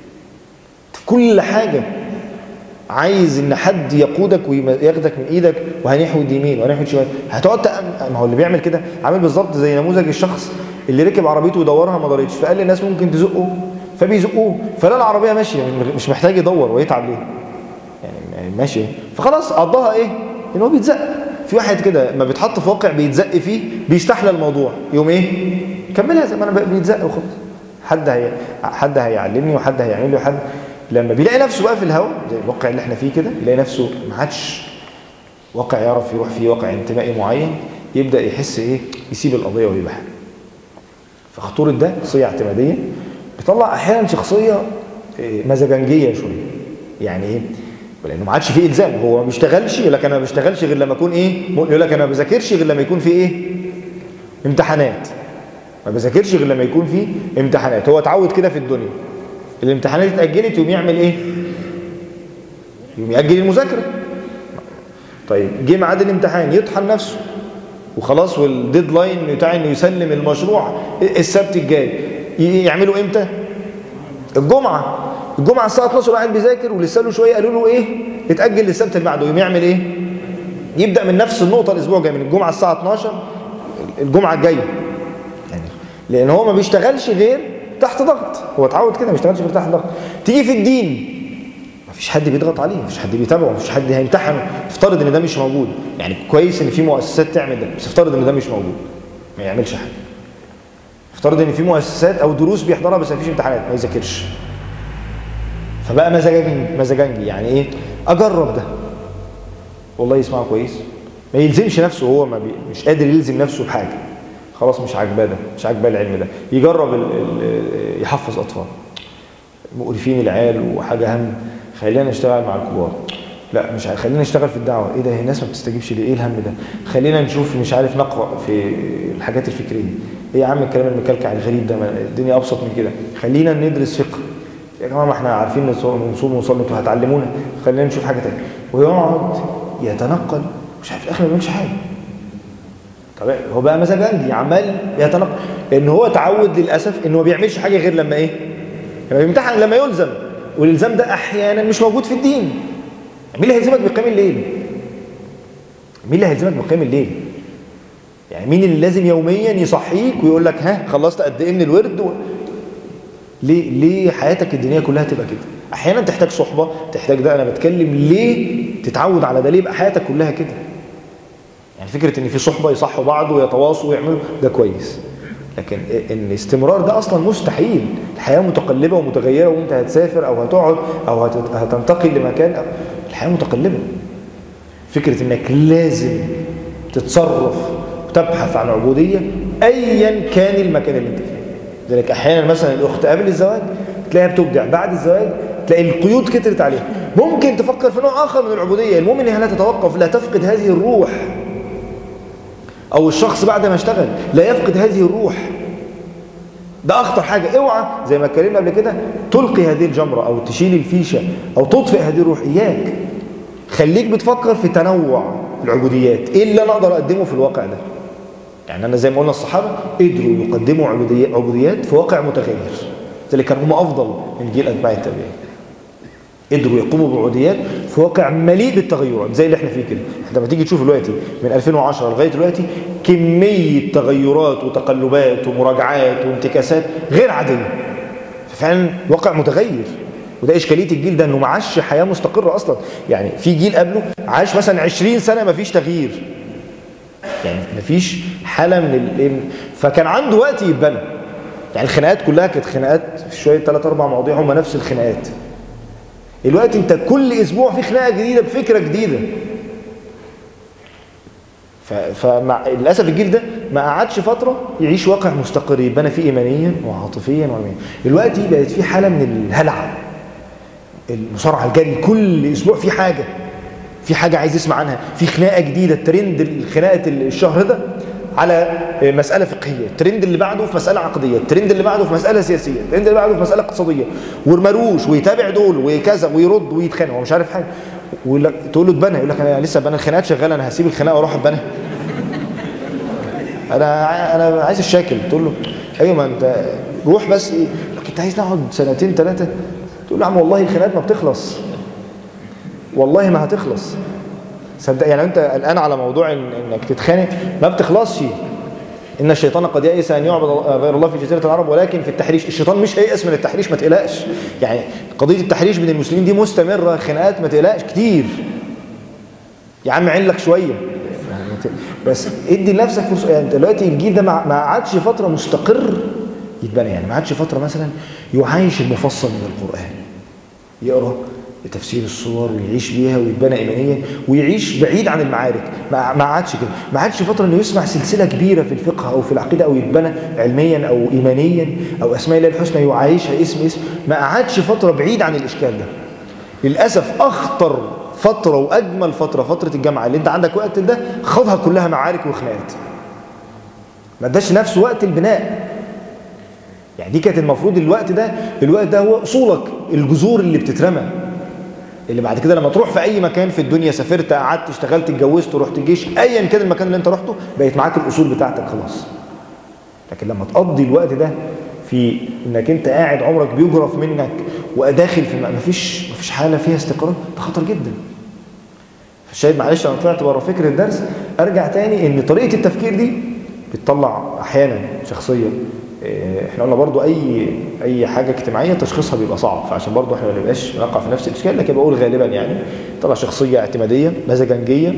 في كل حاجه عايز ان حد يقودك وياخدك من ايدك وهنحود يمين وهنحود شمال هتقعد ما هو اللي بيعمل كده عامل بالظبط زي نموذج الشخص اللي ركب عربيته ودورها ما دارتش فقال للناس ممكن تزقه فبيزقوه فلا العربيه ماشيه مش محتاج يدور ويتعب ليه يعني ماشي فخلاص قضاها ايه ان هو بيتزق في واحد كده ما بيتحط في واقع بيتزق فيه بيستحلى الموضوع يوم ايه كملها زي ما انا بيتزق وخلاص حد هي حد هيعلمني وحد هيعمل لي وحد لما بيلاقي نفسه بقى في الهواء زي الواقع اللي احنا فيه كده يلاقي نفسه ما عادش واقع يعرف يروح فيه واقع انتمائي معين يبدا يحس ايه يسيب القضيه ويبحث فخطوره ده شخصيه اعتماديه بيطلع احيانا شخصيه مزاجنجيه شويه يعني ايه لانه ما عادش فيه الزام هو ما بيشتغلش يقول لك انا ما بشتغلش غير لما اكون ايه يقول لك انا ما بذاكرش غير لما يكون في ايه امتحانات ما بذاكرش غير لما يكون في امتحانات هو اتعود كده في الدنيا الامتحانات اتاجلت يقوم يعمل ايه يقوم ياجل المذاكره طيب جه ميعاد الامتحان يطحن نفسه وخلاص والديدلاين بتاع انه يسلم المشروع السبت الجاي يعملوا امتى الجمعه الجمعه الساعه 12 قاعد بيذاكر ولسه له شويه قالوا له ايه اتاجل للسبت اللي بعده يقوم يعمل ايه يبدا من نفس النقطه الاسبوع الجاي من الجمعه الساعه 12 الجمعه الجايه يعني لان هو ما بيشتغلش غير تحت ضغط هو اتعود كده ما بيشتغلش غير تحت ضغط تيجي في الدين ما فيش حد بيضغط عليه ما فيش حد بيتابعه ما فيش حد هيمتحن افترض ان ده مش موجود يعني كويس ان في مؤسسات تعمل ده بس افترض ان ده مش موجود ما يعملش حاجه افترض ان في مؤسسات او دروس بيحضرها بس ما فيش امتحانات ما يذاكرش فبقى مزاجنجي مزاجنجي يعني ايه اجرب ده والله يسمعه كويس ما يلزمش نفسه هو ما بي... مش قادر يلزم نفسه بحاجه خلاص مش عاجباه ده مش عاجباه العلم ده يجرب ال... ال... يحفظ اطفال مقرفين العيال وحاجه هم خلينا نشتغل مع الكبار لا مش عارف خلينا نشتغل في الدعوه ايه ده الناس ما بتستجيبش ليه ايه الهم ده خلينا نشوف مش عارف نقرا في الحاجات الفكريه ايه يا عم الكلام المكلكع الغريب ده الدنيا ابسط من كده خلينا ندرس فقه يا جماعه ما احنا عارفين نصوم ونصلي انتوا هتعلمونا خلينا نشوف حاجه ثانيه ويقعد يتنقل مش عارف في الاخر ما يعملش حاجه طب هو بقى مزاجنجي عمال يتنقل لان هو اتعود للاسف ان هو ما بيعملش حاجه غير لما ايه لما بيمتحن لما يلزم والالزام ده احيانا مش موجود في الدين مين اللي هيلزمك بقيام الليل مين اللي هيلزمك بقيام الليل يعني مين اللي لازم يوميا يصحيك ويقول لك ها خلصت قد ايه من الورد و... ليه ليه حياتك الدينيه كلها تبقى كده احيانا تحتاج صحبه تحتاج ده انا بتكلم ليه تتعود على ده ليه يبقى حياتك كلها كده يعني فكره ان في صحبه يصحوا بعض ويتواصوا ويعملوا ده كويس لكن ان الاستمرار ده اصلا مستحيل الحياه متقلبه ومتغيره وانت هتسافر او هتقعد او هتنتقل لمكان أو الحياه متقلبه فكره انك لازم تتصرف وتبحث عن عبوديه ايا كان المكان اللي انت فيه لذلك احيانا مثلا الاخت قبل الزواج تلاقيها بتبدع بعد الزواج تلاقي القيود كترت عليها ممكن تفكر في نوع اخر من العبوديه المهم انها لا تتوقف لا تفقد هذه الروح او الشخص بعد ما اشتغل لا يفقد هذه الروح ده اخطر حاجه اوعى زي ما اتكلمنا قبل كده تلقي هذه الجمره او تشيل الفيشه او تطفئ هذه الروح اياك خليك بتفكر في تنوع العبوديات ايه اللي انا اقدر اقدمه في الواقع ده يعني انا زي ما قلنا الصحابه قدروا يقدموا عبوديات في واقع متغير لذلك كانوا هم افضل من جيل اتباع التابعين قدروا يقوموا بعبوديات في واقع مليء بالتغيرات زي اللي احنا فيه كده انت لما تيجي تشوف دلوقتي من 2010 لغايه دلوقتي كميه تغيرات وتقلبات ومراجعات وانتكاسات غير عاديه ففعلا واقع متغير وده اشكاليه الجيل ده انه ما عاش حياه مستقره اصلا يعني في جيل قبله عاش مثلا 20 سنه ما فيش تغيير يعني ما فيش حاله من ال... فكان عنده وقت يتبنى يعني الخناقات كلها كانت خناقات في شويه ثلاث اربع مواضيع هم نفس الخناقات دلوقتي انت كل اسبوع في خناقه جديده بفكره جديده فللاسف الجيل ده ما قعدش فتره يعيش واقع مستقر يبنى فيه ايمانيا وعاطفيا وعلميا دلوقتي بقت في حاله من الهلع المصارعه الجري كل اسبوع في حاجه في حاجه عايز يسمع عنها في خناقه جديده الترند خناقه الشهر ده على مساله فقهيه الترند اللي بعده في مساله عقديه الترند اللي بعده في مساله سياسيه الترند اللي بعده في مساله اقتصاديه ومروش ويتابع دول وكذا ويرد ويتخانق هو مش عارف حاجه ويقول لك تقول له اتبنى يقول لك انا لسه بنى الخناقات شغاله انا هسيب الخناقه واروح اتبنى انا انا عايز الشاكل تقول له ايوه ما انت روح بس ايه لك انت عايز نقعد سنتين ثلاثه تقول له يا عم والله الخناقات ما بتخلص والله ما هتخلص صدق يعني انت الان على موضوع إن انك تتخانق ما بتخلصش ان الشيطان قد يئس ان يعبد غير الله في جزيره العرب ولكن في التحريش الشيطان مش هيئس من التحريش ما تقلقش يعني قضيه التحريش بين المسلمين دي مستمره خناقات ما تقلقش كتير يا عم عين لك شويه بس ادي لنفسك فرصه يعني دلوقتي الجيل ده ما عادش فتره مستقر يتبنى يعني ما عادش فتره مثلا يعايش المفصل من القران يقرا تفسير الصور ويعيش بيها ويتبنى ايمانيا ويعيش بعيد عن المعارك ما عادش كده ما عادش فتره انه يسمع سلسله كبيره في الفقه او في العقيده او يتبنى علميا او ايمانيا او اسماء الله الحسنى يعايشها اسم اسم ما عادش فتره بعيد عن الاشكال ده للاسف اخطر فتره واجمل فتره فتره الجامعه اللي انت عندك وقت ده خدها كلها معارك وخناقات ما اداش نفسه وقت البناء يعني دي كانت المفروض الوقت ده الوقت ده هو اصولك الجذور اللي بتترمى اللي بعد كده لما تروح في اي مكان في الدنيا سافرت قعدت اشتغلت اتجوزت رحت الجيش ايا كان المكان اللي انت رحته بقت معاك الاصول بتاعتك خلاص لكن لما تقضي الوقت ده في انك انت قاعد عمرك بيجرف منك وداخل في مفيش مفيش حاله فيها استقرار ده خطر جدا فالشاهد معلش انا طلعت بره فكره الدرس ارجع تاني ان طريقه التفكير دي بتطلع احيانا شخصيه احنا قلنا برضو اي اي حاجه اجتماعيه تشخيصها بيبقى صعب فعشان برضو احنا ما نبقاش نقع في نفس الاشكال لكن بقول غالبا يعني طلع شخصيه اعتماديه مزاجنجيه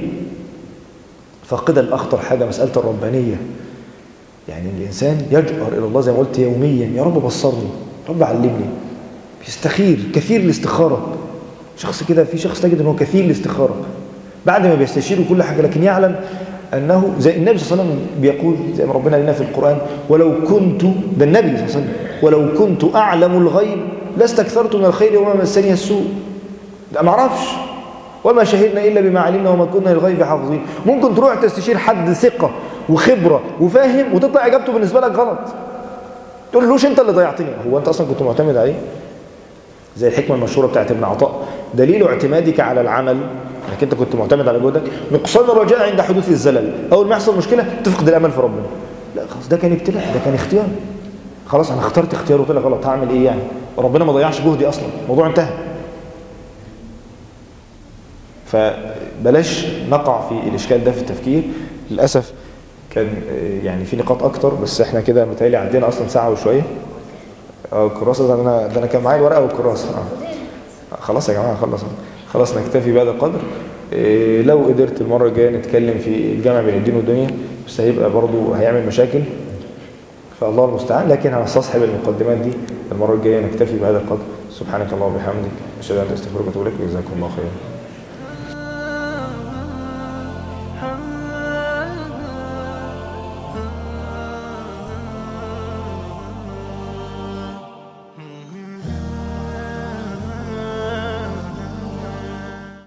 فاقده الاخطر حاجه مساله الربانيه يعني الانسان يجأر الى الله زي ما قلت يوميا يا رب بصرني رب علمني بيستخير كثير الاستخاره شخص كده في شخص تجد ان هو كثير الاستخاره بعد ما بيستشير كل حاجه لكن يعلم أنه زي النبي صلى الله عليه وسلم بيقول زي ما ربنا لنا في القرآن ولو كنت ده النبي صلى الله عليه وسلم ولو كنت أعلم الغيب لاستكثرت من الخير وما مسني السوء لا ما اعرفش وما شهدنا إلا بما علمنا وما كنا للغيب حافظين ممكن تروح تستشير حد ثقة وخبرة وفاهم وتطلع إجابته بالنسبة لك غلط تقول لوش أنت اللي ضيعتني هو أنت أصلا كنت معتمد عليه زي الحكمة المشهورة بتاعت ابن عطاء دليل اعتمادك على العمل انك انت كنت معتمد على جهدك نقصان الرجاء عند حدوث الزلل اول ما يحصل مشكله تفقد الامل في ربنا لا خلاص ده كان ابتلاء ده كان اختيار خلاص انا اخترت اختيار وطلع غلط هعمل ايه يعني ربنا ما ضيعش جهدي اصلا الموضوع انتهى فبلاش نقع في الاشكال ده في التفكير للاسف كان يعني في نقاط اكتر بس احنا كده متهيألي عدينا اصلا ساعه وشويه اه الكراسه ده انا ده انا كان معايا الورقه والكراسه اه خلاص يا جماعه خلص خلاص نكتفي بهذا القدر إيه لو قدرت المرة الجاية نتكلم في الجامع بين الدين والدنيا بس هيبقى برضو هيعمل مشاكل فالله المستعان لكن هنستصحب المقدمات دي المرة الجاية نكتفي بهذا القدر سبحانك اللهم وبحمدك أشهد أن لا إله إلا أنت أستغفرك وأتوب إليك وجزاكم الله خيرا